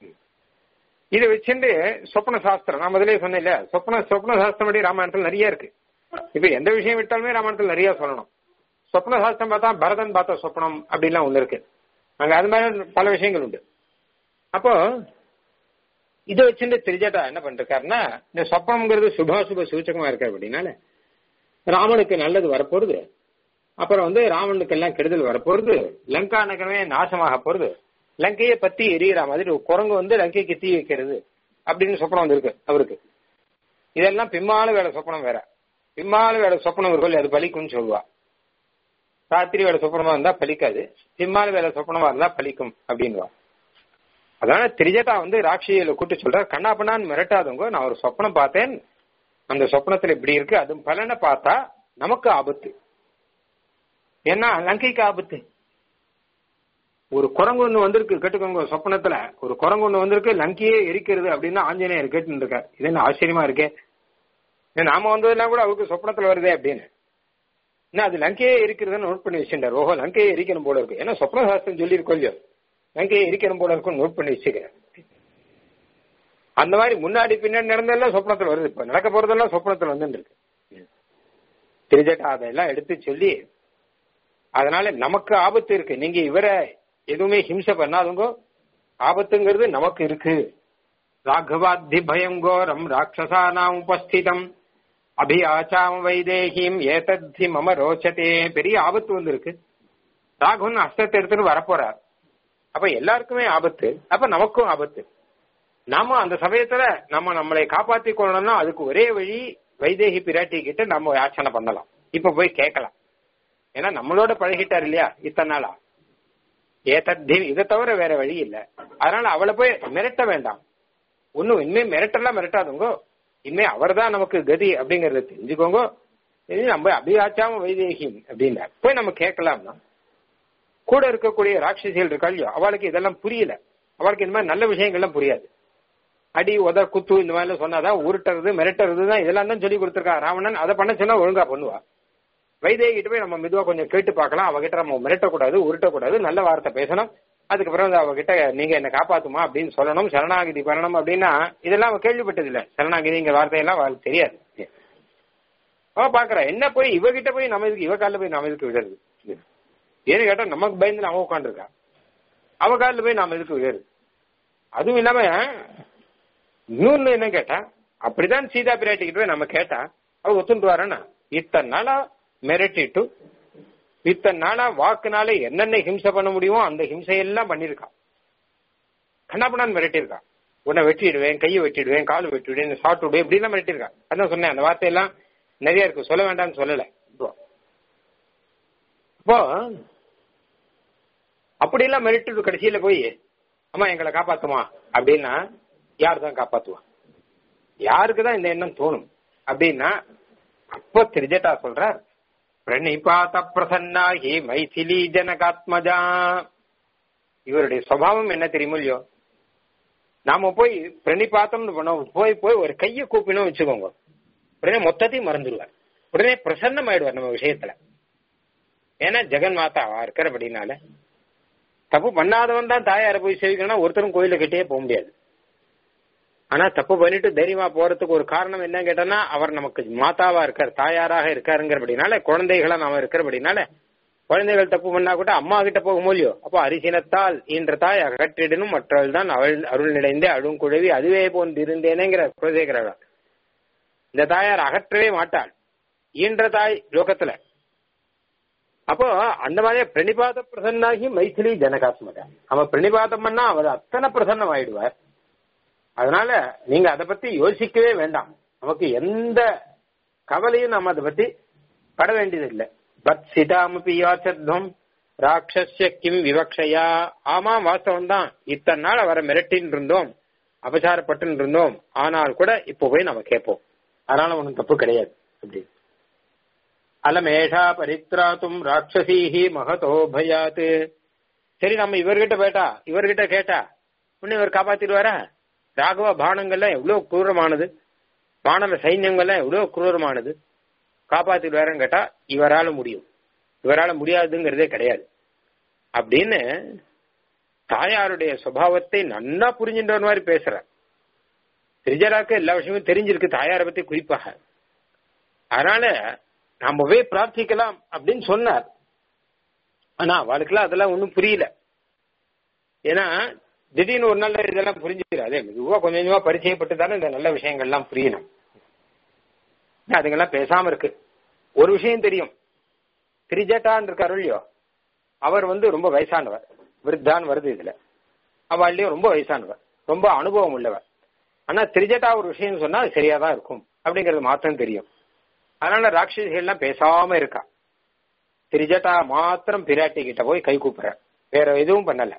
இதை வச்சுட்டு சொப்ன சாஸ்திரம் நான் முதலே சொன்னேன் இல்ல சொப்ன சொப்ன சாஸ்திரம் படி ராமாயணத்தில் நிறைய இருக்கு இப்ப எந்த விஷயம் விட்டாலுமே ராமாயணத்தில் நிறைய சொல்லணும் சொப்ன சாஸ்திரம் பார்த்தா பரதன் பார்த்த சொப்னம் அப்படின்லாம் ஒண்ணு இருக்கு அங்க அது மாதிரி பல விஷயங்கள் உண்டு அப்போ இதை வச்சுட்டு திரிஜட்டா என்ன பண்ணிருக்காருன்னா இந்த சொப்பனம்ங்கிறது சுபாசுப சூச்சகமா இருக்கு அப்படின்னால ராமனுக்கு நல்லது வரப்போறது அப்புறம் வந்து ராவனுக்கு எல்லாம் கெடுதல் வரப்போறது லங்கா நகரமே நாசமாக போறது லங்கையை பத்தி எரியற மாதிரி ஒரு குரங்கு வந்து லங்கைக்கு தீ வைக்கிறது அப்படின்னு சொப்பனம் வந்திருக்கு அவருக்கு இதெல்லாம் பிம்மால வேலை சொப்பனம் வேற பிம்மால வேலை சொப்பனம் இருக்கும் அது பலிக்கும்னு சொல்லுவா ராத்திரி வேலை சொப்பனமா இருந்தா பலிக்காது பிம்மால வேலை சொப்பனமா இருந்தா பலிக்கும் அப்படின்வா அதனால திரிஜட்டா வந்து ராட்சியில கூட்டு சொல்ற கண்ணா பண்ணான்னு மிரட்டாதவங்க நான் ஒரு சொப்பனம் பார்த்தேன் அந்த சொப்பனத்துல இப்படி இருக்கு அது பலனை பார்த்தா நமக்கு ஆபத்து ஏன்னா லங்கைக்கு ஆபத்து ஒரு குரங்கு ஒண்ணு வந்திருக்கு கேட்டுக்கோங்க சொப்பனத்துல ஒரு குரங்கு ஒண்ணு வந்திருக்கு லங்கையே எரிக்கிறது அப்படின்னு ஆஞ்சநேயர் கேட்டு இருக்கார் இது என்ன ஆச்சரியமா இருக்கே நாம வந்ததெல்லாம் கூட அவருக்கு சொப்பனத்துல வருதே அப்படின்னு என்ன அது லங்கையே எரிக்கிறதுன்னு நோட் பண்ணி வச்சுட்டார் ஓஹோ லங்கையே எரிக்கணும் போல இருக்கு ஏன்னா சொப்ன சாஸ்திரம் சொல்லி இல்லையோ லங்கையை எரிக்கணும் போல இருக்கும் நோட் பண்ணி வச்சுக்கிறேன் அந்த மாதிரி முன்னாடி பின்னாடி நடந்ததெல்லாம் சொப்னத்துல வருது இப்ப நடக்க போறதெல்லாம் சொப்னத்துல வந்து இருக்கு திருஜட்டா அதெல்லாம் எடுத்து சொல்லி அதனால நமக்கு ஆபத்து இருக்கு நீங்க இவரை எதுவுமே ஹிம்சை பண்ணாதுங்க ஆபத்துங்கிறது நமக்கு இருக்கு ராகவாத்தி பயங்கோரம் ராட்சசானாம் உபஸ்திதம் அபியாச்சாம வைதேகிம் ஏதத்தி மம ரோச்சதே பெரிய ஆபத்து வந்து இருக்கு ராகவன் அஸ்தத்தை எடுத்துட்டு வரப்போறார் அப்ப எல்லாருக்குமே ஆபத்து அப்ப நமக்கும் ஆபத்து நாம அந்த சமயத்துல நம்ம நம்மளை காப்பாத்தி கொள்ளணும்னா அதுக்கு ஒரே வழி வைதேகி பிராட்டி கிட்ட நம்ம யாச்சனை பண்ணலாம் இப்ப போய் கேட்கலாம் ஏன்னா நம்மளோட பழகிட்டார் இல்லையா இத்தனை நாளா ஏதத்தி இதை தவிர வேற வழி இல்ல அதனால அவளை போய் மிரட்ட வேண்டாம் ஒன்னும் இனிமே மிரட்டெல்லாம் மிரட்டாதுங்க இனிமே அவர் தான் நமக்கு கதி அப்படிங்கறத தெரிஞ்சுக்கோங்க இது நம்ம அபியாச்சாம வைதேகின் அப்படின்னார் போய் நம்ம கேட்கலாம்னா கூட இருக்கக்கூடிய ராட்சசிகள் இருக்கா இல்லையோ அவளுக்கு இதெல்லாம் புரியல அவளுக்கு இந்த மாதிரி நல்ல விஷயங்கள்லாம் புரியாது அடி உத குத்து இந்த மாதிரிலாம் சொன்னாதான் உருட்டுறது மிரட்டுறது தான் இதெல்லாம் தான் சொல்லி கொடுத்துருக்கா ராவணன் அதை பண்ண சொன்னா ஒழுங்கா பண்ணுவா வைதேகிட்ட போய் நம்ம மெதுவா கொஞ்சம் கேட்டு பார்க்கலாம் அவகிட்ட நம்ம மிரட்டக்கூடாது உருட்டக்கூடாது நல்ல வார்த்தை பேசணும் அதுக்கப்புறம் வந்து அவகிட்ட நீங்க என்ன காப்பாத்துமா அப்படின்னு சொல்லணும் சரணாகிதி பண்ணணும் அப்படின்னா இதெல்லாம் அவ கேள்விப்பட்டது இல்ல சரணாகிதிங்கிற வார்த்தையெல்லாம் அவளுக்கு தெரியாது அவ பாக்குறா என்ன போய் இவகிட்ட போய் நம்ம இதுக்கு இவ காலில் போய் நாம இதுக்கு விழுறது ஏன்னு கேட்டா நமக்கு பயந்து அவ உட்காந்துருக்கா அவ காலில் போய் நாம இதுக்கு விழுறது அதுவும் இல்லாம இன்னொன்னு என்ன கேட்டா அப்படிதான் சீதா பிராட்டி கிட்ட போய் நம்ம கேட்டா அவ ஒத்துண்டு வரேன்னா இத்தனை நாளா மிரட்டிட்டு இத்தனை நாளா வாக்குனால என்னென்ன ஹிம்சை பண்ண முடியுமோ அந்த ஹிம்சையெல்லாம் பண்ணிருக்கா கண்ணாப்பண்ணான்னு மிரட்டியிருக்கா உன்னை வெட்டிடுவேன் கையை வெட்டிடுவேன் கால் வெட்டிடுவேன் சாப்பிட்டு விடுவேன் இப்படிலாம் மிரட்டியிருக்கா அதான் சொன்னேன் அந்த வார்த்தையெல்லாம் நிறைய இருக்கு சொல்ல வேண்டாம்னு சொல்லல இப்போ அப்படியெல்லாம் மிரட்டிட்டு கடைசியில போய் அம்மா எங்களை காப்பாத்துமா அப்படின்னா யார் தான் காப்பாத்துவா யாருக்கு தான் இந்த எண்ணம் தோணும் அப்படின்னா அப்போ திரிஜட்டா சொல்றார் பிரணிபாத பிரசன்னாகி மைதிலி ஜனகாத்மஜா இவருடைய சுவாவம் என்ன தெரியுமோ இல்லையோ நாம போய் பிரணிபாத்தம்னு பண்ணோம் போய் போய் ஒரு கையை கூப்பினோம் வச்சுக்கோங்க உடனே மொத்தத்தையும் மறந்துடுவார் உடனே பிரசன்னம் ஆயிடுவார் நம்ம விஷயத்துல ஏன்னா ஜெகன் மாதாவா இருக்கிறபடினால தப்பு பண்ணாதவன் தான் தாயாரை போய் சேவிக்கணும்னா ஒருத்தரும் கோயில கிட்டே போக முடியாது ஆனா தப்பு பண்ணிட்டு தைரியமா போறதுக்கு ஒரு காரணம் என்ன கேட்டோம்னா அவர் நமக்கு மாதாவா இருக்கார் தாயாராக இருக்காருங்கிறபடினால குழந்தைகளா நாம இருக்கிறபடினால குழந்தைகள் தப்பு பண்ணா கூட அம்மா கிட்ட போக முடியும் அப்போ அரிசினத்தால் ஈன்ற தாய் அகற்றிடனும் மற்றவள் தான் அவள் அருள் நிலைந்தே அழும் குழவி அதுவே போன்று இருந்தேனேங்கிற குலசேகரர் இந்த தாயார் அகற்றவே மாட்டாள் ஈன்ற தாய் லோகத்துல அப்போ அந்த மாதிரியே பிரணிபாத பிரசன்னாகி மைथिலி ஜனகாத்மகா அவன் பிரணிபாதம் பண்ணா அவர் அத்தனை பிரசன்னம் ஆயிடுவார் அதனால நீங்க அதை பத்தி யோசிக்கவே வேண்டாம் நமக்கு எந்த கவலையும் நம்ம அதை பத்தி பட வேண்டியது இல்லை பட் சிதாமபி யாச்சத்வம் ராட்சஸ்ய கிம் விவக்ஷயா ஆமா வாஸ்தவம் தான் இத்தனை நாள் அவரை மிரட்டின்னு இருந்தோம் அபசாரப்பட்டு இருந்தோம் ஆனால் கூட இப்போ போய் நம்ம கேட்போம் அதனால ஒன்றும் தப்பு கிடையாது அப்படி அலமேஷா பரித்ராத்தும் ராட்சசீஹி மகதோ பயாத் சரி நம்ம இவர்கிட்ட போயிட்டா இவர்கிட்ட கேட்டா உன்னை இவர் காப்பாத்திடுவாரா ராகவ பானங்கள்லாம் எவ்வளவு குரூரமானது வானர சைன்யங்கள்லாம் எவ்வளவு குரூரமானது காப்பாத்திடுவாருன்னு கேட்டா இவரால முடியும் இவரால முடியாதுங்கிறதே கிடையாது அப்படின்னு தாயாருடைய சுபாவத்தை நன்னா புரிஞ்சுன்ற மாதிரி பேசுற திரிஜராக்கு எல்லா விஷயமும் தெரிஞ்சிருக்கு தாயாரை பத்தி குறிப்பாக அதனால நாம போய் பிரார்த்திக்கலாம் அப்படின்னு சொன்னார் ஆனா அவளுக்குலாம் அதெல்லாம் ஒன்றும் புரியல ஏன்னா திடீர்னு ஒரு நாள் இதெல்லாம் புரிஞ்சுக்கிறாரு அதே மெதுவா கொஞ்சம் கொஞ்சமா பரிச்சயப்பட்டு தானே இந்த நல்ல விஷயங்கள்லாம் புரியணும் அதுங்கெல்லாம் பேசாம இருக்கு ஒரு விஷயம் தெரியும் திரிஜட்டான் இருக்காரு இல்லையோ அவர் வந்து ரொம்ப வயசானவர் விருத்தான் வருது இதுல அவள்லயும் ரொம்ப வயசானவர் ரொம்ப அனுபவம் உள்ளவர் ஆனா திரிஜட்டா ஒரு விஷயம் சொன்னா அது சரியா தான் இருக்கும் அப்படிங்கிறது மாத்திரம் தெரியும் அதனால ராட்சசிகள்லாம் பேசாம இருக்கா திரிஜட்டா மாத்திரம் பிராட்டி கிட்ட போய் கை கூப்பிடுற வேற எதுவும் பண்ணல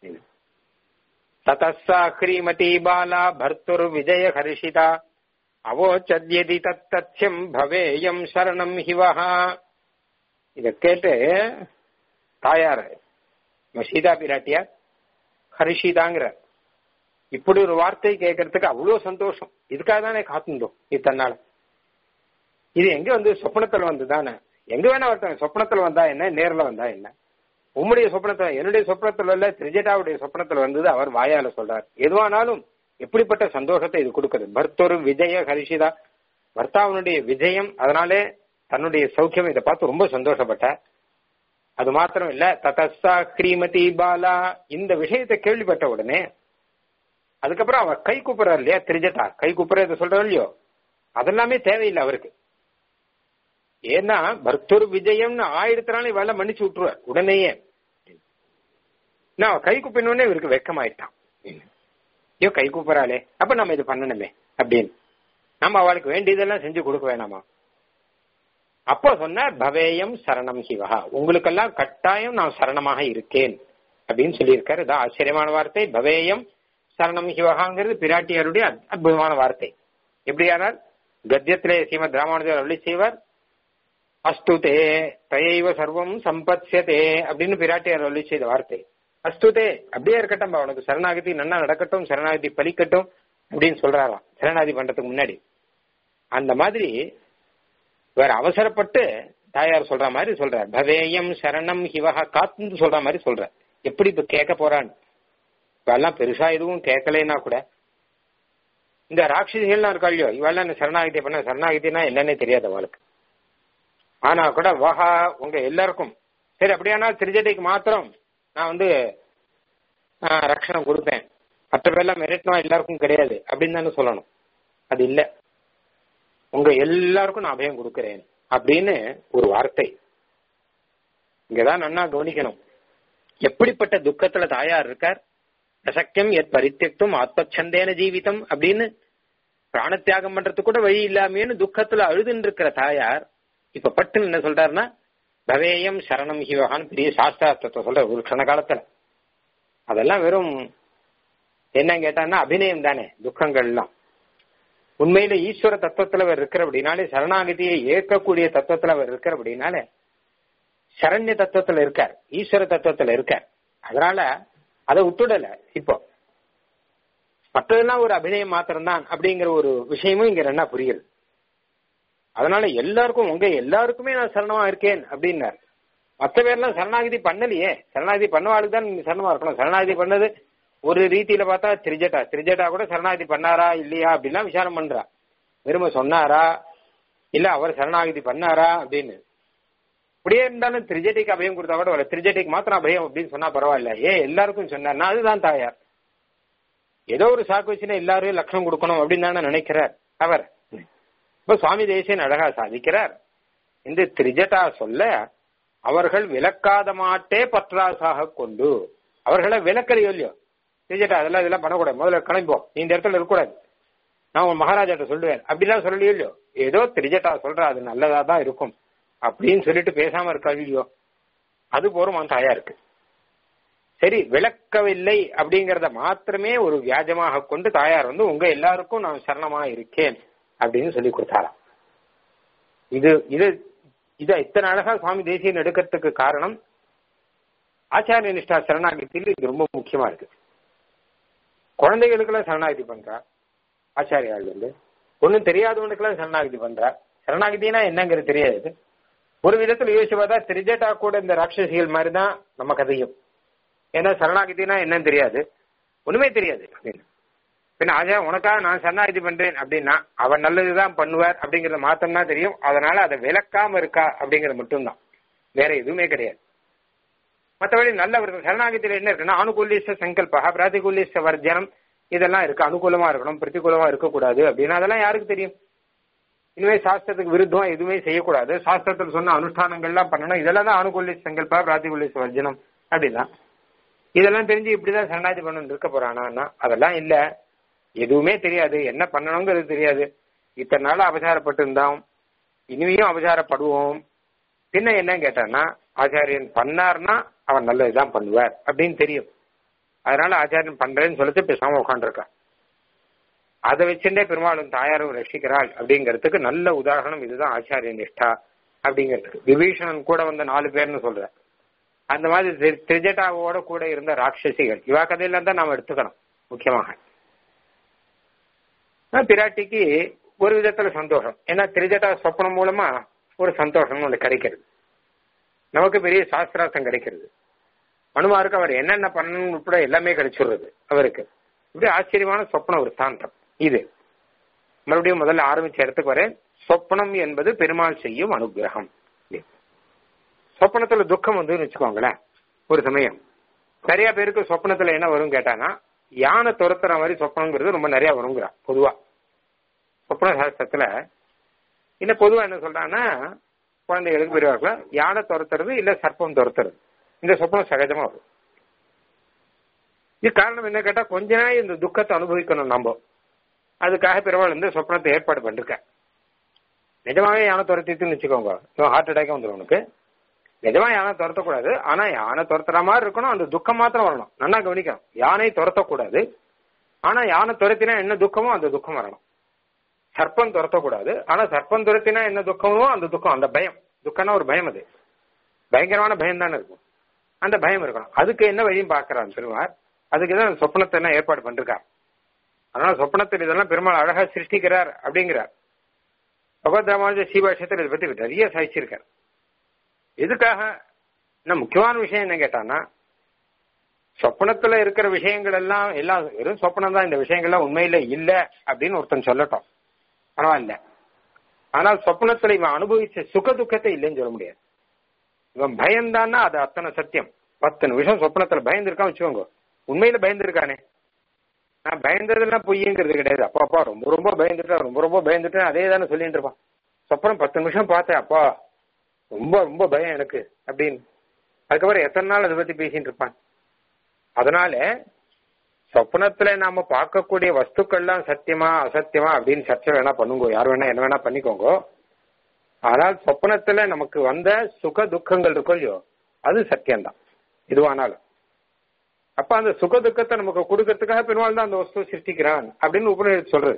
ததஸ்ஸா ஹ்ரீமதி பாலா பர்த்துர் விஜய ஹர்ஷிதா அவோச்சத்யதி தத்தத்யம் பவேயம் சரணம் ஹிவஹா இத கேட்டு தாயார் சீதா பிராட்டியார் ஹரிஷிதாங்கிற இப்படி ஒரு வார்த்தை கேட்கறதுக்கு அவ்வளவு சந்தோஷம் இதுக்காக தானே காத்துந்தோம் இத்தனை நாள் இது எங்க வந்து சொப்னத்துல வந்து தானே எங்க வேணா ஒருத்தன் சொப்னத்துல வந்தா என்ன நேர்ல வந்தா என்ன உம்முடைய சொப்னத்துல என்னுடைய சொப்னத்துல இல்ல திரிஜட்டாவுடைய சொப்னத்துல வந்தது அவர் வாயால சொல்றார் எதுவானாலும் எப்படிப்பட்ட சந்தோஷத்தை இது கொடுக்குது பர்த்தொரு விஜய ஹரிஷிதா பர்த்தாவனுடைய விஜயம் அதனாலே தன்னுடைய சௌக்கியம் இதை பார்த்து ரொம்ப சந்தோஷப்பட்ட அது மாத்திரம் இல்ல ததஸ்தா ஸ்ரீமதி பாலா இந்த விஷயத்தை கேள்விப்பட்ட உடனே அதுக்கப்புறம் அவர் கை கூப்பிடுறாரு இல்லையா திரிஜட்டா கை கூப்பிடுறது சொல்றாரு இல்லையோ அதெல்லாமே தேவையில்லை அவருக்கு ஏன்னா பர்த்தொரு விஜயம்னு ஆயிரத்தினால இவெல்லாம் மன்னிச்சு விட்டுருவார் உடனேயே நான் கை கூப்பினோடனே இவருக்கு வெக்கமாயிட்டான் ஐயோ கை கூப்பிடறாளே அப்ப நம்ம இது பண்ணணுமே அப்படின்னு நம்ம அவளுக்கு வேண்டியதெல்லாம் செஞ்சு கொடுக்க வேணாமா அப்போ சொன்னார் பவேயம் சரணம் சிவா உங்களுக்கெல்லாம் கட்டாயம் நான் சரணமாக இருக்கேன் அப்படின்னு சொல்லியிருக்காரு இதான் ஆச்சரியமான வார்த்தை பவேயம் சரணம் சிவகாங்கிறது பிராட்டியாருடைய அற்புதமான வார்த்தை எப்படியானால் கத்தியத்திலே ஸ்ரீமத் ராமானுஜர் அருளி செய்வார் அஸ்துதே தயைவ சர்வம் சம்பத்யதே அப்படின்னு பிராட்டியார் சொல்லி செய்த வார்த்தை அஸ்துதே அப்படியே இருக்கட்டும் உனக்கு சரணாகதி நன்னா நடக்கட்டும் சரணாகதி பலிக்கட்டும் அப்படின்னு சொல்றாராம் சரணாகதி பண்றதுக்கு முன்னாடி அந்த மாதிரி வேற அவசரப்பட்டு தாயார் சொல்ற மாதிரி சொல்றார் பவேயம் சரணம் ஹிவஹா காத்துன்னு சொல்ற மாதிரி சொல்ற எப்படி இப்ப கேட்க போறான்னு இப்ப எல்லாம் பெருசா எதுவும் கேட்கலைன்னா கூட இந்த ராட்சசிகள்லாம் இருக்கா இல்லையோ இவெல்லாம் என்ன சரணாகதி பண்ண சரணாகதினா என்னன்னே தெரியாது அவளுக்கு ஆனா கூட வஹா உங்க எல்லாருக்கும் சரி அப்படியானா திருஜடைக்கு மாத்திரம் நான் வந்து ஆஹ், ரட்சணம் கொடுப்பேன் மற்ற பேர்லாம் மிரட்டணும் எல்லாருக்கும் கிடையாது அப்படின்னு தானே சொல்லணும் அது இல்ல உங்க எல்லாருக்கும் நான் அபயம் கொடுக்கிறேன் அப்படின்னு ஒரு வார்த்தை இங்கதான் நன்னா கவனிக்கணும் எப்படிப்பட்ட துக்கத்துல தாயார் இருக்கார் அசக்கியம் எத் பரித்தியக்தும் ஆத்மச்சந்தேன ஜீவிதம் அப்படின்னு பிராணத்தியாகம் பண்றதுக்கு கூட வழி இல்லாமேன்னு துக்கத்துல அழுதுன்னு இருக்கிற தாயார் இப்ப பட்டுன்னு என்ன சொல்றாருன்னா பவேயம் சரணம் ஹிவகான்னு பெரிய சாஸ்திரார்த்தத்தை சொல்ற ஒரு க்ஷண காலத்துல அதெல்லாம் வெறும் என்ன கேட்டான்னா அபிநயம் தானே துக்கங்கள் எல்லாம் உண்மையில ஈஸ்வர தத்துவத்துல அவர் இருக்கிற அப்படின்னாலே சரணாகதியை ஏற்கக்கூடிய தத்துவத்துல அவர் இருக்கிற அப்படின்னாலே சரண்ய தத்துவத்துல இருக்கார் ஈஸ்வர தத்துவத்துல இருக்கார் அதனால அதை விட்டுடல இப்போ மற்றதெல்லாம் ஒரு அபிநயம் மாத்திரம்தான் அப்படிங்கிற ஒரு விஷயமும் இங்க ரெண்டா புரியுது அதனால எல்லாருக்கும் உங்க எல்லாருக்குமே நான் சரணமா இருக்கேன் அப்படின்னார் மற்ற பேர்லாம் சரணாகதி பண்ணலையே சரணாகதி பண்ணவாளுக்கு தான் நீங்க சரணமா இருக்கணும் சரணாகதி பண்ணது ஒரு ரீதியில பார்த்தா திரிஜட்டா திரிஜட்டா கூட சரணாகதி பண்ணாரா இல்லையா அப்படிலாம் விசாரம் பண்றா வெறும சொன்னாரா இல்ல அவர் சரணாகதி பண்ணாரா அப்படின்னு இப்படியே இருந்தாலும் திரிஜட்டிக்கு அபயம் கொடுத்தா கூட வர திரிஜட்டிக்கு மாத்திரம் அபயம் அப்படின்னு சொன்னா பரவாயில்ல ஏன் எல்லாருக்கும் சொன்னார் அதுதான் தாயார் ஏதோ ஒரு சாக்கு வச்சுன்னா எல்லாரும் லட்சணம் கொடுக்கணும் அப்படின்னு தானே நினைக்கிறார் அவர் இப்ப சுவாமி தேசியன் அழகா சாதிக்கிறார் இந்த திரிஜட்டா சொல்ல அவர்கள் விளக்காத மாட்டே பற்றாசாக கொண்டு அவர்களை விளக்கலையோ இல்லையோ திரிஜட்டா அதெல்லாம் இதெல்லாம் பண்ணக்கூடாது முதல்ல கிளம்பிப்போம் நீ இந்த இடத்துல இருக்கக்கூடாது நான் உன் மகாராஜாட்ட சொல்லுவேன் அப்படிலாம் சொல்லலையோ இல்லையோ ஏதோ திரிஜட்டா சொல்ற அது நல்லதா தான் இருக்கும் அப்படின்னு சொல்லிட்டு பேசாம இருக்கா இல்லையோ அது போரும் தாயா இருக்கு சரி விளக்கவில்லை அப்படிங்கறத மாத்திரமே ஒரு வியாஜமாக கொண்டு தாயார் வந்து உங்க எல்லாருக்கும் நான் சரணமா இருக்கேன் அப்படின்னு சொல்லி கொடுத்தாராம் இது இது இத இத்தனை அழகா சுவாமி தேசியன் எடுக்கிறதுக்கு காரணம் ஆச்சாரிய நிஷ்டா சரணாகத்தில் இது ரொம்ப முக்கியமா இருக்கு குழந்தைகளுக்கெல்லாம் சரணாகதி பண்றா ஆச்சாரியாள் வந்து ஒன்னும் தெரியாதவனுக்கெல்லாம் சரணாகதி பண்றா சரணாகதினா என்னங்கிறது தெரியாது ஒரு விதத்துல யோசிச்சு பார்த்தா திரிஜட்டா கூட இந்த ராட்சசிகள் மாதிரி தான் நம்ம கதையும் ஏன்னா சரணாகதினா என்னன்னு தெரியாது ஒண்ணுமே தெரியாது அப்படின்னு பின்ன ஆஜா உனக்காக நான் சரணாகதி பண்றேன் அப்படின்னா அவர் நல்லதுதான் பண்ணுவார் அப்படிங்கறத மாத்தம் தான் தெரியும் அதனால அதை விளக்காம இருக்கா அப்படிங்கறது மட்டும்தான் வேற எதுவுமே கிடையாது மற்றபடி நல்ல ஒரு சரணாகதியில என்ன இருக்குன்னா அனுகூலிச சங்கல்பா பிராதிகூலிச வர்ஜனம் இதெல்லாம் இருக்கு அனுகூலமா இருக்கணும் பிரதிகூலமா இருக்கக்கூடாது அப்படின்னா அதெல்லாம் யாருக்கு தெரியும் இனிமே சாஸ்திரத்துக்கு விருத்தம் எதுவுமே செய்யக்கூடாது சாஸ்திரத்தில் சொன்ன அனுஷ்டானங்கள்லாம் பண்ணணும் இதெல்லாம் தான் அனுகூலிச சங்கல்பா பிராதிகூலிச வர்ஜனம் அப்படிதான் இதெல்லாம் தெரிஞ்சு இப்படிதான் சரணாகதி பண்ணணும் இருக்க போறானா அதெல்லாம் இல்ல எதுவுமே தெரியாது என்ன பண்ணணுங்கிறது தெரியாது இத்தனை நாள் அபசாரப்பட்டு இருந்தோம் இனிமையும் அபசாரப்படுவோம் பின்ன என்ன கேட்டான்னா ஆச்சாரியன் பண்ணார்னா அவன் நல்லதுதான் பண்ணுவார் அப்படின்னு தெரியும் அதனால ஆச்சாரியன் பண்றேன்னு சொல்லிட்டு பேசாம உட்காந்துருக்கான் அதை வச்சுட்டே பெருமாளும் தாயாரும் ரட்சிக்கிறாள் அப்படிங்கிறதுக்கு நல்ல உதாரணம் இதுதான் ஆச்சாரிய நிஷ்டா அப்படிங்கிறதுக்கு விபீஷணன் கூட வந்த நாலு பேர்னு சொல்ற அந்த மாதிரி திரிஜட்டாவோட கூட இருந்த ராட்சசிகள் இவா கதையில தான் நாம எடுத்துக்கணும் முக்கியமாக பிராட்டிக்கு ஒரு விதத்துல சந்தோஷம் ஏன்னா திரிஜட்டா சொப்பனம் மூலமா ஒரு சந்தோஷம் ஒன்று கிடைக்கிறது நமக்கு பெரிய சாஸ்திரார்த்தம் கிடைக்கிறது மனுமாருக்கு அவர் என்னென்ன பண்ணணும் உட்பட எல்லாமே கிடைச்சிடுறது அவருக்கு இப்படி ஆச்சரியமான சொப்ன விற்த்தாந்தம் இது மறுபடியும் முதல்ல ஆரம்பிச்ச இடத்துக்கு வரேன் சொப்பனம் என்பது பெருமாள் செய்யும் அனுகிரகம் சொப்பனத்துல துக்கம் வந்து வச்சுக்கோங்களேன் ஒரு சமயம் நிறைய பேருக்கு சொப்பனத்துல என்ன வரும் கேட்டானா யானை துரத்துற மாதிரி சொப்பனங்கிறது ரொம்ப நிறைய வருங்கிறா பொதுவா சொப்பன சாஸ்திரத்துல இன்னும் பொதுவா என்ன சொல்றாங்கன்னா குழந்தைகளுக்கு பெரியவர்கள் யானை துரத்துறது இல்ல சர்ப்பம் துரத்துறது இந்த சொப்பனம் சகஜமா வரும் இது காரணம் என்ன கேட்டா கொஞ்ச நாள் இந்த துக்கத்தை அனுபவிக்கணும் நம்ம அதுக்காக பெருமாள் வந்து சொப்பனத்தை ஏற்பாடு பண்ணிருக்க நிஜமாவே யானை துரத்திட்டுன்னு வச்சுக்கோங்க ஹார்ட் அட்டாக்கே வந்துடும் உனக்கு நிஜமா யானை துரத்தக்கூடாது ஆனா யானை துரத்துற மாதிரி இருக்கணும் அந்த துக்கம் மாத்திரம் வரணும் நல்லா கவனிக்கணும் யானை துரத்தக்கூடாது ஆனா யானை துரத்தினா என்ன துக்கமோ அந்த துக்கம் வரணும் சர்ப்பம் துரத்தக்கூடாது ஆனா சர்ப்பம் துரத்தினா என்ன துக்கமோ அந்த துக்கம் அந்த பயம் துக்கம்னா ஒரு பயம் அது பயங்கரமான பயம் தானே இருக்கும் அந்த பயம் இருக்கணும் அதுக்கு என்ன வழியும் பார்க்கறான் பெருமாள் அதுக்கு தான் சொப்பனத்தை எல்லாம் ஏற்பாடு பண்ணிருக்கார் அதனால சொப்பனத்தில் இதெல்லாம் பெருமாள் அழகா சிருஷ்டிக்கிறார் அப்படிங்கிறார் பகவத் ராமானுஜ சீபாஷத்தில் இதை பத்தி நிறைய சாதிச்சிருக்கார் எதுக்காக என்ன முக்கியமான விஷயம் என்ன கேட்டான்னா சொப்பனத்துல இருக்கிற விஷயங்கள் எல்லாம் எல்லாம் வெறும் சொப்பனம் தான் இந்த விஷயங்கள்லாம் உண்மையில இல்ல அப்படின்னு ஒருத்தன் சொல்லட்டும் பரவாயில்ல ஆனால் சொப்பனத்துல இவன் அனுபவிச்ச சுக துக்கத்தை இல்லைன்னு சொல்ல முடியாது இவன் பயந்தான்னா அது அத்தனை சத்தியம் பத்து நிமிஷம் சொப்பனத்துல பயந்துருக்கான் வச்சுக்கோங்க உண்மையில பயந்துருக்கானே நான் பயந்ததெல்லாம் பொய்யுங்கிறது கிடையாது அப்பா அப்பா ரொம்ப ரொம்ப பயந்துட்டேன் ரொம்ப ரொம்ப பயந்துட்டேன் அதே தானே சொல்லிட்டு இருப்பான் சொப்பனம் பத்து நிமிஷம் பார்த்தேன் அப்பா ரொம்ப ரொம்ப பயம் எனக்கு அப்படின்னு அதுக்கப்புறம் எத்தனை நாள் அதை பத்தி பேசிட்டு இருப்பான் அதனால சொப்னத்துல நாம பார்க்கக்கூடிய வஸ்துக்கள்லாம் சத்தியமா அசத்தியமா அப்படின்னு சர்ச்சை வேணா பண்ணுங்க யார் வேணா என்ன வேணா பண்ணிக்கோங்க ஆனால் சொப்னத்துல நமக்கு வந்த சுக துக்கங்கள் இருக்கும் இல்லையோ அது சத்தியம்தான் இதுவானாலும் அப்ப அந்த சுக துக்கத்தை நமக்கு கொடுக்கறதுக்காக பெருமாள் தான் அந்த வஸ்துவை சிருஷ்டிக்கிறான் அப்படின்னு உபநிஷத்து சொல்றது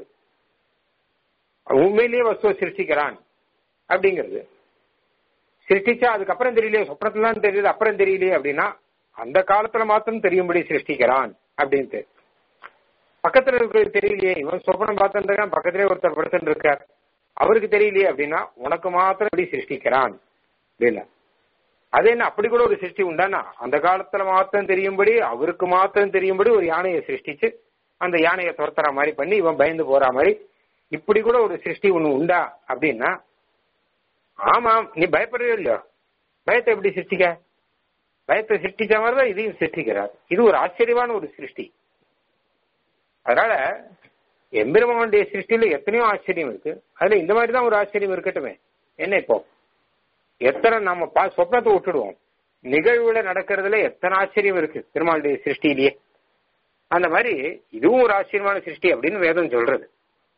உண்மையிலேயே வஸ்துவை சிருஷ்டிக்கிறான் அப்படிங்கிறது சிருஷ்டிச்சா அதுக்கப்புறம் தெரியலையே சொப்னத்துல தான் தெரியுது அப்புறம் தெரியலையே அப்படின்னா அந்த காலத்துல மாத்திரம் தெரியும்படி சிருஷ்டிக்கிறான் அப்படின்ட்டு பக்கத்துல இருக்கிறது தெரியலையே இவன் சொப்பனம் பார்த்துருக்கான் பக்கத்திலே ஒருத்தர் படுத்துட்டு இருக்கார் அவருக்கு தெரியலையே அப்படின்னா உனக்கு மாத்திரம் எப்படி சிருஷ்டிக்கிறான் அப்படின்னா அது என்ன அப்படி கூட ஒரு சிருஷ்டி உண்டானா அந்த காலத்துல மாத்திரம் தெரியும்படி அவருக்கு மாத்திரம் தெரியும்படி ஒரு யானையை சிருஷ்டிச்சு அந்த யானையை துரத்துற மாதிரி பண்ணி இவன் பயந்து போற மாதிரி இப்படி கூட ஒரு சிருஷ்டி ஒண்ணு உண்டா அப்படின்னா ஆமாம் நீ பயப்படுறே இல்லையோ பயத்தை எப்படி சிருஷ்டிக்க பயத்தை சிருஷ்டிச்ச மாதிரி தான் இதையும் சிருஷ்டிக்கிறார் இது ஒரு ஆச்சரியமான ஒரு சிருஷ்டி அதனால எம்பெருமானுடைய சிருஷ்டியில எத்தனையோ ஆச்சரியம் இருக்கு அதுல இந்த மாதிரி தான் ஒரு ஆச்சரியம் இருக்கட்டுமே என்ன இப்போ எத்தனை நம்ம பா சொப்னத்தை விட்டுடுவோம் நிகழ்வுல நடக்கிறதுல எத்தனை ஆச்சரியம் இருக்கு பெருமாளுடைய சிருஷ்டியிலேயே அந்த மாதிரி இதுவும் ஒரு ஆச்சரியமான சிருஷ்டி அப்படின்னு வேதம் சொல்றது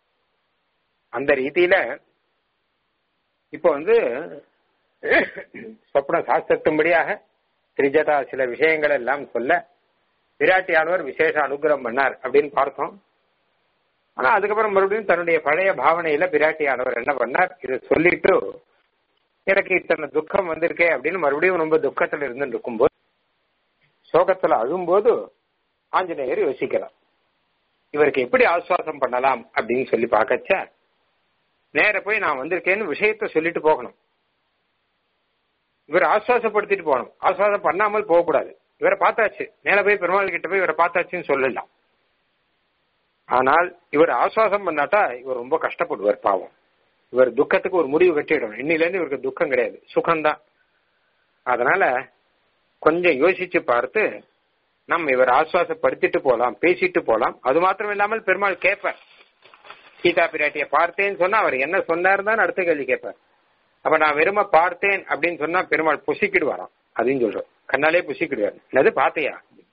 அந்த ரீதியில இப்போ வந்து சொப்ன சாஸ்திரத்தின்படியாக திரிஜதா சில விஷயங்கள் எல்லாம் சொல்ல விராட்டியானவர் விசேஷ அனுகிரகம் பண்ணார் அப்படின்னு பார்த்தோம் ஆனா அதுக்கப்புறம் மறுபடியும் தன்னுடைய பழைய பாவனையில பிராட்டியானவர் என்ன பண்ணார் இதை சொல்லிட்டு எனக்கு இத்தனை துக்கம் வந்திருக்கே அப்படின்னு மறுபடியும் ரொம்ப துக்கத்துல இருந்து இருக்கும்போது சோகத்துல அழும்போது ஆஞ்சநேயர் யோசிக்கலாம் இவருக்கு எப்படி ஆசுவாசம் பண்ணலாம் அப்படின்னு சொல்லி பார்க்கச்ச நேர போய் நான் வந்திருக்கேன்னு விஷயத்த சொல்லிட்டு போகணும் இவர் ஆசுவாசப்படுத்திட்டு போகணும் ஆசுவாசம் பண்ணாமல் போகக்கூடாது இவரை பார்த்தாச்சு மேல போய் பெருமாள் கிட்ட போய் இவரை பார்த்தாச்சுன்னு சொல்லலாம் ஆனால் இவர் ஆசுவாசம் பண்ணாட்டா இவர் ரொம்ப கஷ்டப்படுவார் பாவம் இவர் துக்கத்துக்கு ஒரு முடிவு கட்டிடணும் இன்னில இருந்து இவருக்கு துக்கம் கிடையாது சுகம்தான் அதனால கொஞ்சம் யோசிச்சு பார்த்து நம்ம இவர் ஆசுவாசப்படுத்திட்டு போலாம் பேசிட்டு போலாம் அது மாத்திரம் இல்லாமல் பெருமாள் கேட்பார் சீதா பிராட்டிய பார்த்தேன்னு சொன்னா அவர் என்ன சொன்னார் தான் அடுத்த கேள்வி கேட்பார் அப்ப நான் வெறும பார்த்தேன் அப்படின்னு சொன்னா பெருமாள் புசிக்கிடுவாராம் அப்படின்னு சொல்றோம் கண்ணாலே புசிக்கிடுவார் என்னது பார்த்தையா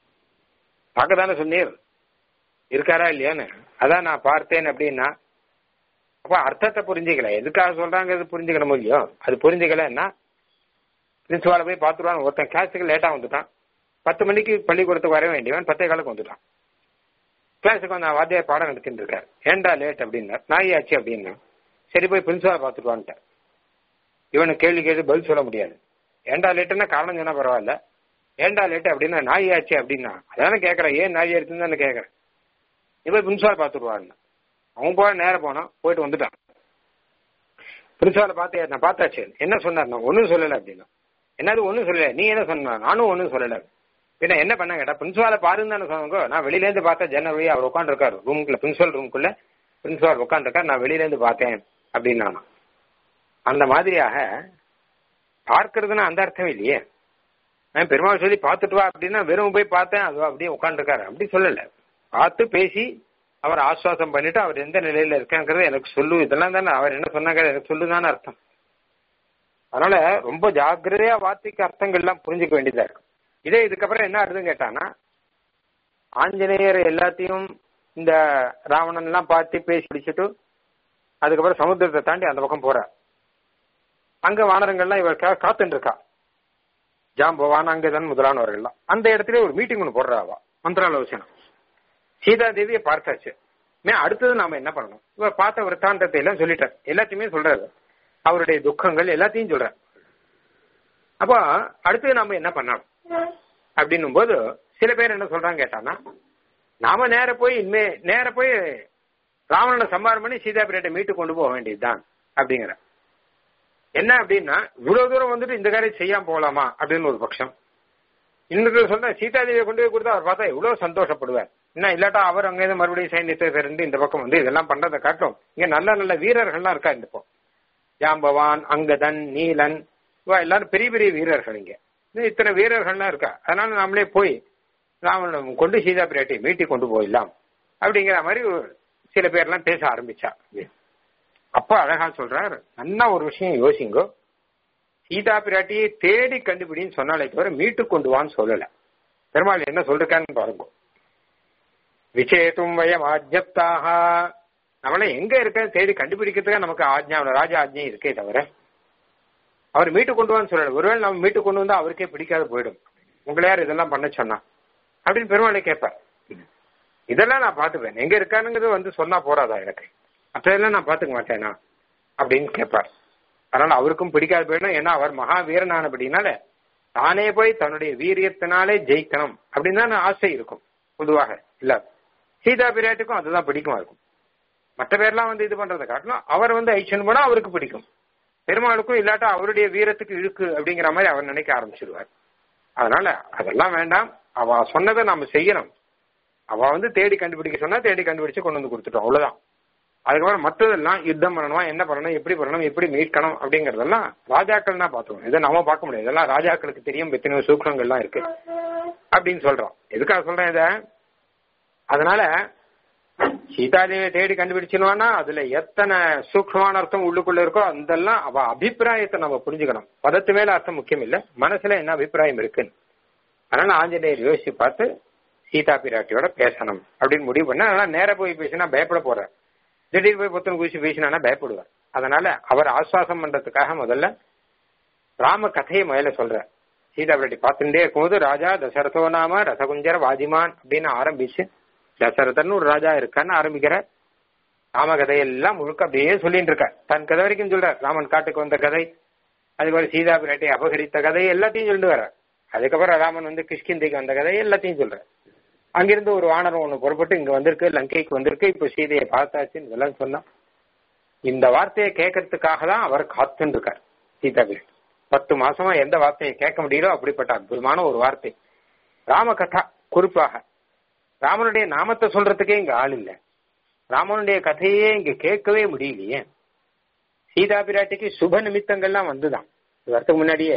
பார்க்க தானே சொன்னீர் இருக்காரா இல்லையான்னு அதான் நான் பார்த்தேன் அப்படின்னா அப்ப அர்த்தத்தை புரிஞ்சுக்கல எதுக்காக சொல்றாங்கிறது புரிஞ்சுக்கணும் இல்லையோ அது புரிஞ்சுக்கலன்னா பிரின்சிபால போய் பார்த்துருவான் ஒருத்தன் கிளாஸுக்கு லேட்டா வந்துட்டான் பத்து மணிக்கு பள்ளிக்கூடத்துக்கு வர வேண்டியவன் பத்தே காலுக்கு வந்துட்டான் கிளாஸுக்கு வந்து வாத்தியார் பாடம் நடத்திட்டு இருக்காரு ஏன்டா லேட் அப்படின்னா நாய் ஆச்சு அப்படின்னா சரி போய் பிரின்சிபால் பார்த்துட்டு வான்ட்டேன் இவனுக்கு கேள்வி கேட்டு பதில் சொல்ல முடியாது ஏன்டா லேட்டுன்னா காரணம் சொன்னா பரவாயில்ல ஏன்டா லேட்டு அப்படின்னா நாய் ஆச்சு அப்படின்னா அதானே கேட்கறேன் ஏன் நாய் ஆச்சுன்னு தானே கேட்கறேன் நீ போய் பிரின்சிபால் பார்த்துருவான்னு அவன் போய் நேரம் போனான் போயிட்டு வந்துட்டான் பிரின்சிபாலை பார்த்து நான் பார்த்தாச்சு என்ன சொன்னார் நான் ஒன்றும் சொல்லலை அப்படின்னா என்னது ஒன்றும் சொல்லல நீ என்ன சொன்ன நானும் ஒன்றும் சொல்லலை பின்ன என்ன பண்ண கேட்டா பிரின்சிபாலை பாருன்னு தானே சொன்னாங்க நான் வெளியில இருந்து பார்த்தா ஜன்னல் வழியா அவர் உட்காந்துருக்காரு ரூமுக்குள்ள பிரின்சிபல் ரூமுக்குள்ள பிரின்சிபால் உட்காந்துருக்காரு நான் வெளியில இருந்து பார்த்தேன் அப்படின்னு நானும் அந்த மாதிரியாக பார்க்கறதுன்னா அந்த அர்த்தம் இல்லையே நான் பெருமாள் சொல்லி பார்த்துட்டு வா அப்படின்னா வெறும் போய் பார்த்தேன் அது அப்படியே உட்காந்துருக்காரு அப்படி சொல்லல பார்த்து பேசி அவர் ஆஸ்வாசம் பண்ணிட்டு அவர் எந்த நிலையில இருக்காங்கிறத எனக்கு சொல்லு இதெல்லாம் தானே அவர் என்ன சொன்னாங்க எனக்கு சொல்லுதானே அர்த்தம் அதனால ரொம்ப ஜாக்கிரதையா வார்த்தைக்கு அர்த்தங்கள்லாம் புரிஞ்சுக்க வேண்டியதா இருக்கும் இதே இதுக்கப்புறம் என்ன ஆகுதுன்னு கேட்டானா ஆஞ்சநேயர் எல்லாத்தையும் இந்த ராவணன் எல்லாம் பார்த்து பேசி பிடிச்சிட்டு அதுக்கப்புறம் சமுத்திரத்தை தாண்டி அந்த பக்கம் போறார் அங்க வானரங்கள்லாம் இவர் காத்துட்டு இருக்கா ஜாம்பவான் அங்கதான் முதலானவர்கள்லாம் அந்த இடத்துல ஒரு மீட்டிங் ஒன்று போடுறாவா மந்திராலோசனம் சீதா தேவியை பார்த்தாச்சு மே அடுத்தது நாம என்ன பண்ணணும் இவர் பார்த்த விற்த்தாந்தத்தை எல்லாம் சொல்லிட்டார் எல்லாத்தையுமே சொல்றாரு அவருடைய துக்கங்கள் எல்லாத்தையும் சொல்றார் அப்போ அடுத்து நாம என்ன பண்ணணும் அப்படின்னும் போது சில பேர் என்ன சொல்றாங்க கேட்டானா நாம நேர போய் இனிமே நேர போய் ராவணனை சம்பாரம் பண்ணி சீதா பிரியட்டை மீட்டு கொண்டு போக வேண்டியதுதான் அப்படிங்கிற என்ன அப்படின்னா இவ்வளவு தூரம் வந்துட்டு இந்த காரியம் செய்யாம போகலாமா அப்படின்னு ஒரு பட்சம் இன்னொரு சொல்றேன் சீதாதேவியை கொண்டு போய் கொடுத்தா அவர் பார்த்தா எவ்வளவு சந்தோஷப்படுவார் என்ன இல்லாட்டா அவர் அங்கேருந்து மறுபடியும் சைன்யத்தை திரண்டு இந்த பக்கம் வந்து இதெல்லாம் பண்றதை காட்டும் இங்க நல்ல நல்ல வீரர்கள்லாம் இருக்கா இந்த பக்கம் ஜாம்பவான் அங்கதன் நீலன் இவா எல்லாரும் பெரிய பெரிய வீரர்கள் இங்க இன்னும் இத்தனை வீரர்கள்லாம் இருக்கா அதனால நாமளே போய் ராமனிடம் கொண்டு சீதா பிராட்டியை மீட்டி கொண்டு போயிடலாம் அப்படிங்கிற மாதிரி சில பேர்லாம் பேச ஆரம்பிச்சா அப்ப அழகா சொல்றார் நல்லா ஒரு விஷயம் யோசிங்கோ சீதா பிராட்டியை தேடி கண்டுபிடின்னு சொன்னாலே தவிர மீட்டு கொண்டு வான்னு சொல்லல பெருமாள் என்ன சொல்றான்னு பாருங்க விசேதும் வயம் ஆஜப்தாக நம்மள எங்க இருக்க தேடி கண்டுபிடிக்கிறதுக்கு நமக்கு ஆஜ்ஞா ராஜா ஆஜ்ஞை இருக்கே தவிர அவர் மீட்டு கொண்டு வான்னு சொல்லல ஒருவேளை நம்ம மீட்டு கொண்டு வந்தா அவருக்கே பிடிக்காது போயிடும் உங்களை யார் இதெல்லாம் பண்ண சொன்னா அப்படின்னு பெருமாளை கேட்பார் இதெல்லாம் நான் பாத்துப்பேன் எங்க இருக்கானுங்கிறது வந்து சொன்னா போறாதா எனக்கு மற்றதெல்லாம் நான் பாத்துக்க மாட்டேனா அப்படின்னு கேட்பார் அதனால அவருக்கும் பிடிக்காது போயிடும் ஏன்னா அவர் மகா வீரனானபடினால தானே போய் தன்னுடைய வீரியத்தினாலே ஜெயிக்கணும் அப்படின்னு தான் ஆசை இருக்கும் பொதுவாக இல்ல சீதா பிராட்டுக்கும் அதுதான் பிடிக்குமா இருக்கும் மற்ற பேர்லாம் வந்து இது பண்றதை காட்டணும் அவர் வந்து ஐச்சன் போனா அவருக்கு பிடிக்கும் பெருமாளுக்கும் இல்லாட்டா அவருடைய வீரத்துக்கு இழுக்கு அப்படிங்கிற மாதிரி அவர் நினைக்க ஆரம்பிச்சிருவார் அதனால அதெல்லாம் வேண்டாம் அவ சொன்னதை நாம செய்யணும் அவ வந்து தேடி கண்டுபிடிக்க சொன்னா தேடி கண்டுபிடிச்சு கொண்டு வந்து கொடுத்துட்டோம் அவ்வளவுதான் அதுக்கப்புறம் மற்றதெல்லாம் யுத்தம் பண்ணணுமா என்ன பண்ணணும் எப்படி பண்ணணும் எப்படி மீட்கணும் அப்படிங்கறதெல்லாம் ராஜாக்கள் தான் பார்த்துக்கணும் இதை நாம பார்க்க முடியாது இதெல்லாம் ராஜாக்களுக்கு தெரியும் எத்தனையோ சூக்ஷங்கள்லாம் இருக்கு அப்படின்னு சொல்றோம் எதுக்காக சொல்றேன் இத அதனால சீதாதேவியை தேடி கண்டுபிடிச்சிருவானா அதுல எத்தனை சூக்ஷமான அர்த்தம் உள்ளுக்குள்ள இருக்கோ அதெல்லாம் அவ அபிப்பிராயத்தை நம்ம புரிஞ்சுக்கணும் பதத்து மேல அர்த்தம் முக்கியம் இல்ல மனசுல என்ன அபிப்பிராயம் இருக்கு அதனால ஆஞ்சநேயர் யோசிச்சு பார்த்து சீதா பிராட்டியோட பேசணும் அப்படின்னு முடிவு பண்ண அதனால நேர போய் பேசினா பயப்பட போற திடீர் போய் புத்தன் குதிச்சு பேசினா பயப்படுவார் அதனால அவர் ஆஸ்வாசம் பண்றதுக்காக முதல்ல ராம கதையை முதல்ல சொல்ற சீதா பிராட்டி பார்த்துட்டே இருக்கும்போது ராஜா தசரதோ நாம ரசகுஞ்சர வாதிமான் அப்படின்னு ஆரம்பிச்சு தசரதன் ஒரு ராஜா இருக்கான்னு ஆரம்பிக்கிற ராம கதையெல்லாம் முழுக்க அப்படியே சொல்லிட்டு இருக்க தன் கதை வரைக்கும் சொல்ற ராமன் காட்டுக்கு வந்த கதை அதுக்கப்புறம் சீதா பிராட்டி அபகரித்த கதை எல்லாத்தையும் சொல்லிட்டு வர அதுக்கப்புறம் ராமன் வந்து கிஷ்கிந்தைக்கு வந்த கதை எல்லாத்தையும் சொல்ற அங்கிருந்து ஒரு வானரம் ஒண்ணு புறப்பட்டு இங்க வந்திருக்கு லங்கைக்கு வந்திருக்கு இப்ப சீதையை பார்த்தாச்சுன்னு இதெல்லாம் சொன்னா இந்த வார்த்தையை கேட்கறதுக்காக தான் அவர் காத்துன்னு இருக்கார் சீதா பிராட்டி பத்து மாசமா எந்த வார்த்தையை கேட்க முடியலோ அப்படிப்பட்ட அற்புதமான ஒரு வார்த்தை ராம கதா குறிப்பாக ராமனுடைய நாமத்தை சொல்றதுக்கே இங்க ஆள் இல்ல ராமனுடைய கதையே இங்க கேட்கவே முடியலையே சீதா பிராட்டிக்கு சுப நிமித்தங்கள்லாம் வந்துதான் வரத்துக்கு முன்னாடியே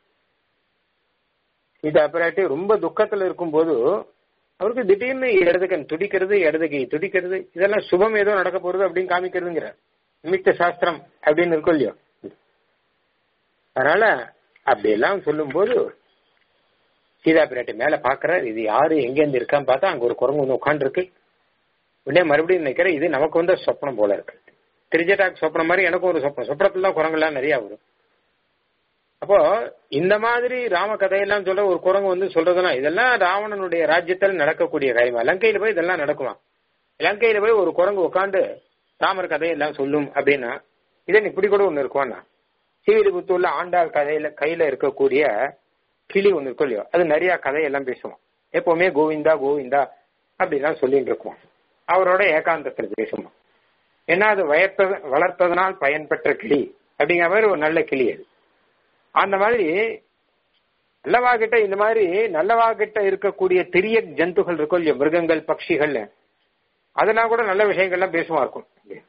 சீதா பிராட்டி ரொம்ப துக்கத்துல இருக்கும்போது அவருக்கு திடீர்னு இடது கண் துடிக்கிறது இடது கை துடிக்கிறது இதெல்லாம் சுபம் ஏதோ நடக்க போறது அப்படின்னு காமிக்கிறதுங்கிற நிமித்த சாஸ்திரம் அப்படின்னு இருக்கும் இல்லையோ அதனால அப்படி எல்லாம் சொல்லும்போது சீதா பிராட்டி மேல பாக்குறாரு இது யாரு எங்க இருந்து இருக்கான்னு பார்த்தா அங்க ஒரு குரங்கு ஒண்ணு உட்காந்து இருக்கு உடனே மறுபடியும் நினைக்கிறேன் இது நமக்கு வந்து சொப்னம் போல இருக்கு திரிஜட்டாக் சொப்னம் மாதிரி எனக்கும் ஒரு சொப்னம் சொப்னத்துல தான் குரங்கெல்லாம் நிறைய வரும் அப்போ இந்த மாதிரி ராம கதையெல்லாம் சொல்ற ஒரு குரங்கு வந்து சொல்றதுனா இதெல்லாம் ராவணனுடைய ராஜ்யத்தில் நடக்கக்கூடிய காரியமா லங்கையில போய் இதெல்லாம் நடக்குமா லங்கையில போய் ஒரு குரங்கு உட்காந்து ராமர் கதையெல்லாம் சொல்லும் அப்படின்னா இதன் இப்படி கூட ஒண்ணு இருக்குவானா ஸ்ரீவில்லிபுத்தூர்ல ஆண்டாள் கதையில கையில இருக்கக்கூடிய கிளி ஒண்ணு இருக்கும் இல்லையோ அது நிறைய கதையெல்லாம் பேசுவோம் எப்பவுமே கோவிந்தா கோவிந்தா அப்படிலாம் சொல்லிட்டு இருக்குவோம் அவரோட ஏகாந்தத்துல பேசுவோம் ஏன்னா அது வயர்த்த வளர்த்ததனால் பயன்பெற்ற கிளி அப்படிங்கிற மாதிரி ஒரு நல்ல கிளி அது அந்த மாதிரி நல்லவா கிட்ட இந்த மாதிரி நல்லவா கிட்ட இருக்கக்கூடிய திரிய ஜந்துகள் இருக்கும் இல்லையோ மிருகங்கள் பட்சிகள் அதெல்லாம் கூட நல்ல விஷயங்கள்லாம் பேசுமா இருக்கும்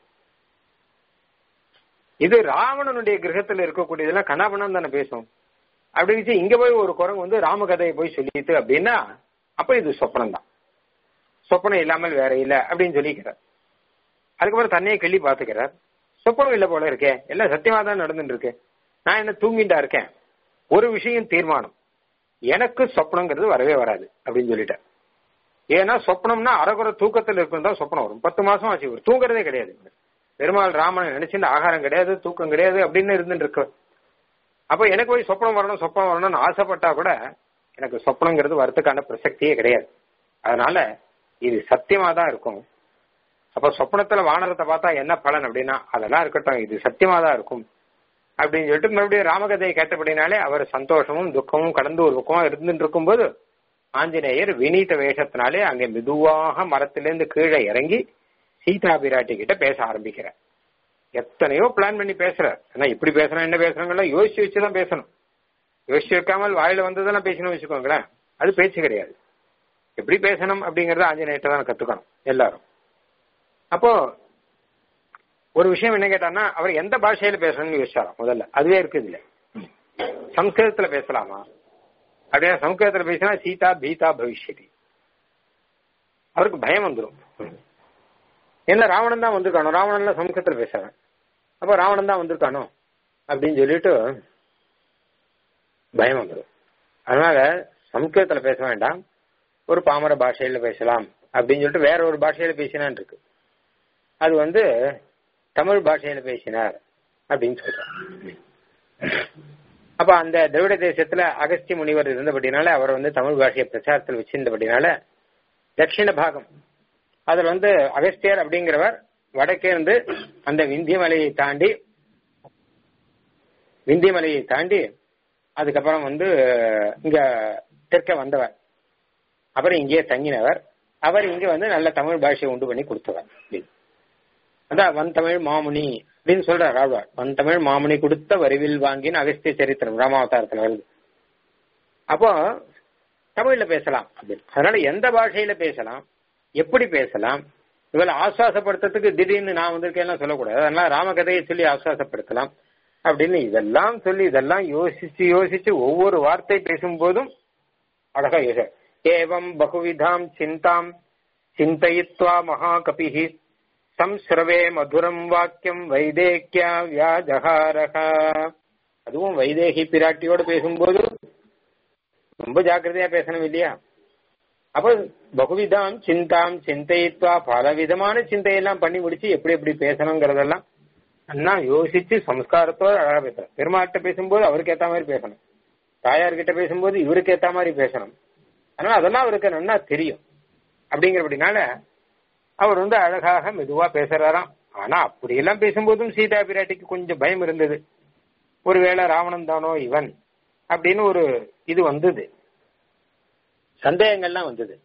இது ராவணனுடைய கிரகத்துல இருக்கக்கூடியதெல்லாம் கனாபனம் தானே பேசும் அப்படின்னு இங்க போய் ஒரு குரங்கு வந்து ராமகதையை போய் சொல்லிட்டு அப்படின்னா அப்ப இது சொப்பனம் தான் சொப்பனம் இல்லாமல் வேற இல்ல அப்படின்னு சொல்லிக்கிறார் அதுக்கப்புறம் தன்னையே கிள்ளி பாத்துக்கிறார் சொப்பனம் இல்ல போல இருக்கே எல்லாம் சத்தியமா தான் நடந்துட்டு இருக்கு நான் என்ன தூங்கிட்டா இருக்கேன் ஒரு விஷயம் தீர்மானம் எனக்கு சொப்பனங்கிறது வரவே வராது அப்படின்னு சொல்லிட்டேன் ஏன்னா சொப்பனம்னா அறகுற தூக்கத்தில் இருக்கும் தான் சொப்பனம் வரும் பத்து மாசம் ஆச்சு இவர் தூங்குறதே கிடையாது பெருமாள் ராமனை நினைச்சிருந்த ஆகாரம் கிடையாது தூக்கம் கிடையாது அப்படின்னு இருந்துட்டு இருக்கு அப்ப எனக்கு போய் சொப்பனம் வரணும் சொப்பனம் வரணும்னு ஆசைப்பட்டா கூட எனக்கு சொப்பனங்கிறது வரத்துக்கான பிரசக்தியே கிடையாது அதனால இது சத்தியமா தான் இருக்கும் அப்ப சொப்பனத்துல வானரத்தை பார்த்தா என்ன பலன் அப்படின்னா அதெல்லாம் இருக்கட்டும் இது சத்தியமா தான் இருக்கும் அப்படின்னு சொல்லிட்டு மறுபடியும் ராமகதையை கேட்டபடினாலே அவர் சந்தோஷமும் துக்கமும் கடந்து ஒரு பக்கமா இருந்துட்டு இருக்கும்போது ஆஞ்சநேயர் வினீத வேஷத்தினாலே அங்கே மெதுவாக மரத்திலிருந்து கீழே இறங்கி சீதா பிராட்டி கிட்ட பேச ஆரம்பிக்கிறார் எத்தனையோ பிளான் பண்ணி பேசுறார் ஏன்னா இப்படி பேசணும் என்ன பேசுறாங்கல்ல யோசிச்சு வச்சுதான் பேசணும் யோசிச்சு வைக்காமல் வாயில வந்ததெல்லாம் பேசணும் வச்சுக்கோங்களேன் அது பேச்சு கிடையாது எப்படி பேசணும் அப்படிங்கறத ஆஞ்சநேயத்தை தான் கத்துக்கணும் எல்லாரும் அப்போ ஒரு விஷயம் என்ன கேட்டான்னா அவர் எந்த பாஷையில பேசணும்னு யோசிச்சாராம் முதல்ல அதுவே இருக்குது இல்ல சம்ஸ்கிருதத்துல பேசலாமா அப்படியே சம்ஸ்கிருதத்துல பேசினா சீதா பீதா பவிஷ்யதி அவருக்கு பயம் வந்துடும் என்ன ராவணன் தான் வந்திருக்கானோ ராவணன்ல சம்ஸ்கிருதத்துல பேசுறேன் அப்ப ராவணன் தான் வந்திருக்கானோ அப்படின்னு சொல்லிட்டு பயம் வந்துடும் அதனால சம்ஸ்கிருதத்துல பேச வேண்டாம் ஒரு பாமர பாஷையில பேசலாம் அப்படின்னு சொல்லிட்டு வேற ஒரு பாஷையில பேசினான் இருக்கு அது வந்து தமிழ் பாஷையில பேசினார் அப்படின்னு சொல்றாங்க அப்ப அந்த திராவிட தேசத்துல அகஸ்திய முனிவர் இருந்தபடினால அவர் வந்து தமிழ் பாஷையை பிரச்சாரத்தில் வச்சிருந்தபடினால தட்சிண பாகம் அதுல வந்து அகஸ்தியர் அப்படிங்கிறவர் வடக்கே இருந்து அந்த விந்திய மலையை தாண்டி விந்திய மலையை தாண்டி அதுக்கப்புறம் வந்து இங்க தெற்க வந்தவர் அப்புறம் இங்கேயே தங்கினவர் அவர் இங்க வந்து நல்ல தமிழ் பாஷையை உண்டு பண்ணி கொடுத்தவர் அதான் வன் தமிழ் மாமுனி அப்படின்னு சொல்றார் ஆழ்வார் வன் தமிழ் மாமுனி கொடுத்த வரிவில் வாங்கின அகஸ்திய சரித்திரம் ராமாவதாரத்துல வருது அப்போ தமிழ்ல பேசலாம் அப்படின்னு அதனால எந்த பாஷையில பேசலாம் எப்படி பேசலாம் இவளை ஆசுவாசப்படுத்துறதுக்கு திடீர்னு நான் வந்திருக்கேன் சொல்லக்கூடாது அதனால ராமகதையை சொல்லி ஆசுவாசப்படுத்தலாம் அப்படின்னு இதெல்லாம் சொல்லி இதெல்லாம் யோசிச்சு யோசிச்சு ஒவ்வொரு வார்த்தை பேசும்போதும் அழகா யோச ஏவம் பகுவிதாம் சிந்தாம் சிந்தயித்வா மகாகபிஹி சம்ஸ்ரவே மதுரம் வாக்கியம் வைதேக்கியா வியாஜகாரக அதுவும் வைதேகி பிராட்டியோட பேசும்போது ரொம்ப ஜாக்கிரதையா பேசணும் இல்லையா அப்ப பகுவிதாம் சிந்தாம் சிந்தைத்வா பல விதமான சிந்தையெல்லாம் பண்ணி முடிச்சு எப்படி எப்படி பேசணுங்கிறதெல்லாம் அண்ணா யோசிச்சு சம்ஸ்காரத்தோட அழகா பேசணும் பெருமாட்ட பேசும்போது அவருக்கு ஏத்த மாதிரி பேசணும் தாயார்கிட்ட பேசும்போது இவருக்கு ஏத்த மாதிரி பேசணும் அதனால அதெல்லாம் அவருக்கு நல்லா தெரியும் அப்படிங்கிறபடினால அவர் வந்து அழகாக மெதுவா பேசுறாராம் ஆனா அப்படியெல்லாம் பேசும்போதும் சீதா பிராட்டிக்கு கொஞ்சம் பயம் இருந்தது ஒருவேளை ராவணன் தானோ இவன் அப்படின்னு ஒரு இது வந்தது சந்தேகங்கள்லாம் வந்தது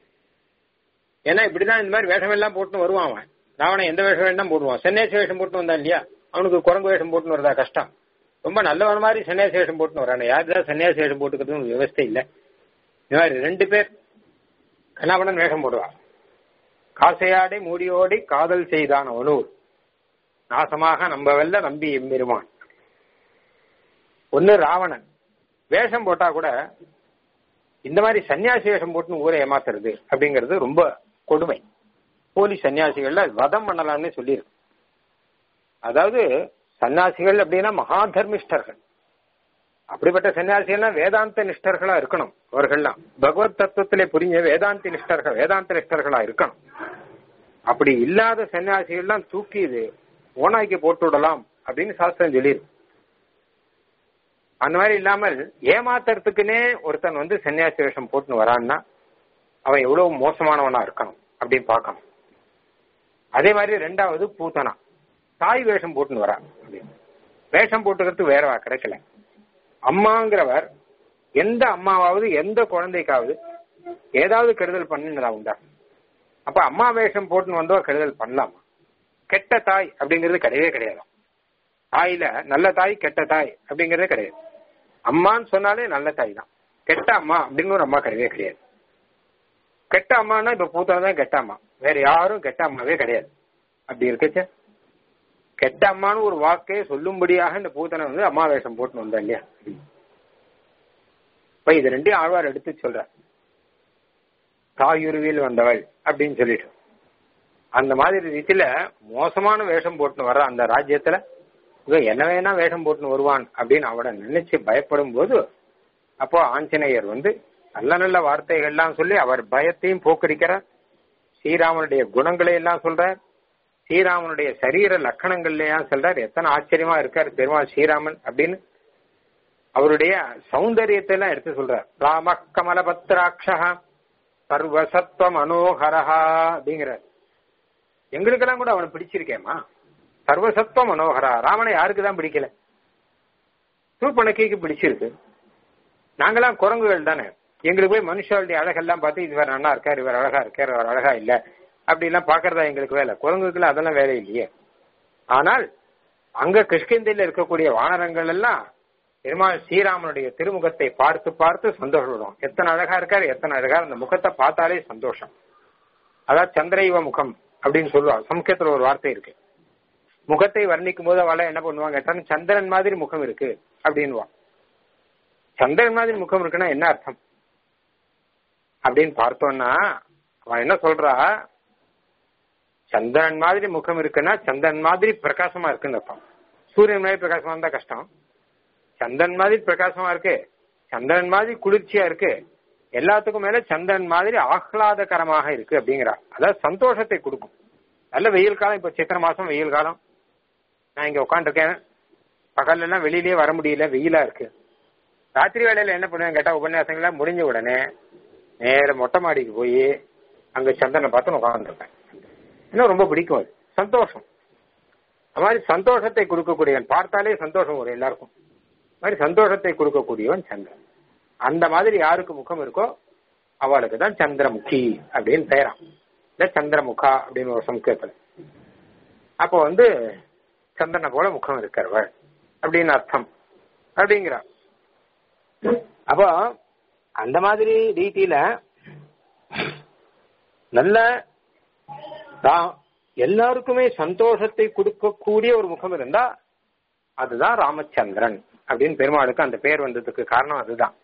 ஏன்னா இப்படிதான் இந்த மாதிரி வேஷம் எல்லாம் போட்டு வருவான் அவன் ராவணன் எந்த வேஷம் வேண்டாம் போடுவான் சன்னியாசி வேஷம் போட்டு வந்தான் இல்லையா அவனுக்கு குரங்கு வேஷம் போட்டுன்னு வரதா கஷ்டம் ரொம்ப நல்லவன் மாதிரி சன்னியாசி வேஷம் போட்டுன்னு வரான் யாருதான் சன்னியாசி வேஷம் போட்டுக்கிறதுன்னு விவஸ்தை இல்லை இந்த மாதிரி ரெண்டு பேர் கண்ணாபணன் வேஷம் போடுவான் காசையாடி மூடியோடி காதல் செய்தான் அவனூர் நாசமாக நம்பவல்ல நம்பி எம்பெருமான் ஒன்னு ராவணன் வேஷம் போட்டா கூட இந்த மாதிரி சன்னியாசி வேஷம் போட்டுன்னு ஊரை ஏமாத்துறது அப்படிங்கிறது ரொம்ப கொடுமை போலி சன்னியாசிகள்ல வதம் பண்ணலாம்னு சொல்லியிருக்கு அதாவது சன்னியாசிகள் அப்படின்னா மகா தர்மிஷ்டர்கள் அப்படிப்பட்ட சன்னியாசிகள்லாம் வேதாந்த நிஷ்டர்களா இருக்கணும் அவர்கள்லாம் பகவத் தத்துவத்திலே புரிஞ்ச வேதாந்தி நிஷ்டர்கள் வேதாந்த நிஷ்டர்களா இருக்கணும் அப்படி இல்லாத சன்னியாசிகள்லாம் தூக்கி இது ஓனாய்க்கு போட்டு விடலாம் அப்படின்னு சாஸ்திரம் சொல்லியிருக்கு அந்த மாதிரி இல்லாமல் ஏமாத்துறதுக்குன்னே ஒருத்தன் வந்து சன்னியாசி வேஷம் போட்டுன்னு வரான்னா அவன் எவ்வளவு மோசமானவனா இருக்கணும் அப்படின்னு பார்க்கணும் அதே மாதிரி ரெண்டாவது பூத்தனா தாய் வேஷம் போட்டுன்னு வரான் அப்படின்னு வேஷம் போட்டுக்கிறதுக்கு வேற கிடைக்கல அம்மாங்கிறவர் எந்த அம்மாவாவது எந்த குழந்தைக்காவது ஏதாவது கெடுதல் பண்ணினதா உண்டா அப்ப அம்மா வேஷம் போட்டுன்னு வந்தோ கெடுதல் பண்ணலாமா கெட்ட தாய் அப்படிங்கிறது கிடையவே கிடையாது தாயில நல்ல தாய் கெட்ட தாய் அப்படிங்கறதே கிடையாது அம்மான்னு சொன்னாலே நல்ல தாய் தான் கெட்ட அம்மா அப்படின்னு ஒரு அம்மா கிடையவே கிடையாது கெட்ட அம்மானா இப்ப பூத்தா தான் கெட்ட அம்மா வேற யாரும் கெட்ட அம்மாவே கிடையாது அப்படி இருக்கச்ச கெட்ட அம்மான்னு ஒரு வாக்கே சொல்லும்படியாக இந்த பூத்தனை வந்து அம்மா வேஷம் போட்டுன்னு வந்தா இல்லையா இப்ப இது ரெண்டையும் ஆழ்வார் எடுத்து சொல்ற தாயுருவில் வந்தவள் அப்படின்னு சொல்லிட்டு அந்த மாதிரி ரீதியில மோசமான வேஷம் போட்டுன்னு வர்ற அந்த ராஜ்யத்துல இவன் என்ன வேணா வேஷம் போட்டுன்னு வருவான் அப்படின்னு அவனை நினைச்சு பயப்படும் போது அப்போ ஆஞ்சநேயர் வந்து நல்ல நல்ல வார்த்தைகள்லாம் சொல்லி அவர் பயத்தையும் போக்கடிக்கிறார் ஸ்ரீராமனுடைய குணங்களை எல்லாம் சொல்றார் ஸ்ரீராமனுடைய சரீர லட்சணங்கள்லாம் சொல்றார் எத்தனை ஆச்சரியமா இருக்கார் பெருமாள் ஸ்ரீராமன் அப்படின்னு அவருடைய சௌந்தரியத்தை எல்லாம் எடுத்து சொல்றார் ராம கமலபத்ராட்சா சர்வசத்வ மனோகரஹா அப்படிங்கிறார் எங்களுக்கெல்லாம் கூட அவனை பிடிச்சிருக்கேமா சர்வசத்வ மனோகரா ராமனை யாருக்கு தான் பிடிக்கல சூர்பனக்கைக்கு பிடிச்சிருக்கு நாங்களாம் குரங்குகள் தானே எங்களுக்கு போய் மனுஷாளுடைய அழகெல்லாம் பார்த்து இவர் நல்லா இருக்கார் இவர் அழகா இருக்கார் இவர் அழகா இல்ல அப்படி எல்லாம் பாக்குறதா எங்களுக்கு வேலை குரங்குக்குள்ள அதெல்லாம் வேலை இல்லையே ஆனால் அங்க கிருஷ்ணந்தில இருக்கக்கூடிய வானரங்கள் எல்லாம் பெருமாள் ஸ்ரீராமனுடைய திருமுகத்தை பார்த்து பார்த்து சந்தோஷப்படும் எத்தனை அழகா இருக்காரு எத்தனை அழகா அந்த முகத்தை பார்த்தாலே சந்தோஷம் அதான் சந்திரைவ முகம் அப்படின்னு சொல்லுவாங்க சமுகத்துல ஒரு வார்த்தை இருக்கு முகத்தை வர்ணிக்கும் போது அவளை என்ன பண்ணுவாங்க கேட்டா சந்திரன் மாதிரி முகம் இருக்கு அப்படின்வா சந்திரன் மாதிரி முகம் இருக்குன்னா என்ன அர்த்தம் அப்படின்னு பார்த்தோம்னா அவன் என்ன சொல்றா சந்திரன் மாதிரி முகம் இருக்குன்னா சந்திரன் மாதிரி பிரகாசமா இருக்குன்னு அர்த்தம் சூரியன் மாதிரி பிரகாசமா இருந்தா கஷ்டம் சந்திரன் மாதிரி பிரகாசமா இருக்கு சந்திரன் மாதிரி குளிர்ச்சியா இருக்கு எல்லாத்துக்கும் மேல சந்திரன் மாதிரி ஆஹ்லாதகரமாக இருக்கு அப்படிங்கிறா அதாவது சந்தோஷத்தை கொடுக்கும் நல்ல வெயில் காலம் இப்ப சித்திர மாசம் வெயில் காலம் நான் இங்க உட்காந்துருக்கேன் பகல்ல எல்லாம் வெளியிலேயே வர முடியல வெயிலா இருக்கு ராத்திரி வேலையில என்ன பண்ணுவேன் கேட்டா உபன்யாசங்கள்லாம் முடிஞ்ச உடனே நேர மொட்டை மாடிக்கு போய் அங்க சந்திரனை பார்த்து உட்காந்துருப்பேன் இன்னும் ரொம்ப பிடிக்கும் அது சந்தோஷம் அது மாதிரி சந்தோஷத்தை கொடுக்கக்கூடியவன் பார்த்தாலே சந்தோஷம் வரும் எல்லாருக்கும் மாதிரி சந்தோஷத்தை கொடுக்கக்கூடியவன் சந்திரன் அந்த மாதிரி யாருக்கு முகம் இருக்கோ அவளுக்கு தான் சந்திரமுகி அப்படின்னு பெயராம் இல்ல சந்திரமுகா அப்படின்னு ஒரு சமுக்கத்துல அப்போ வந்து சந்திரனை போல முகம் இருக்கிறவள் அப்படின்னு அர்த்தம் அப்படிங்கிறா அப்போ அந்த மாதிரி ரீதியில நல்ல எல்லாருக்குமே சந்தோஷத்தை கொடுக்கக்கூடிய ஒரு முகம் இருந்தா அதுதான் ராமச்சந்திரன் அப்படின்னு பெருமாளுக்கு அந்த பேர் வந்ததுக்கு காரணம் அதுதான்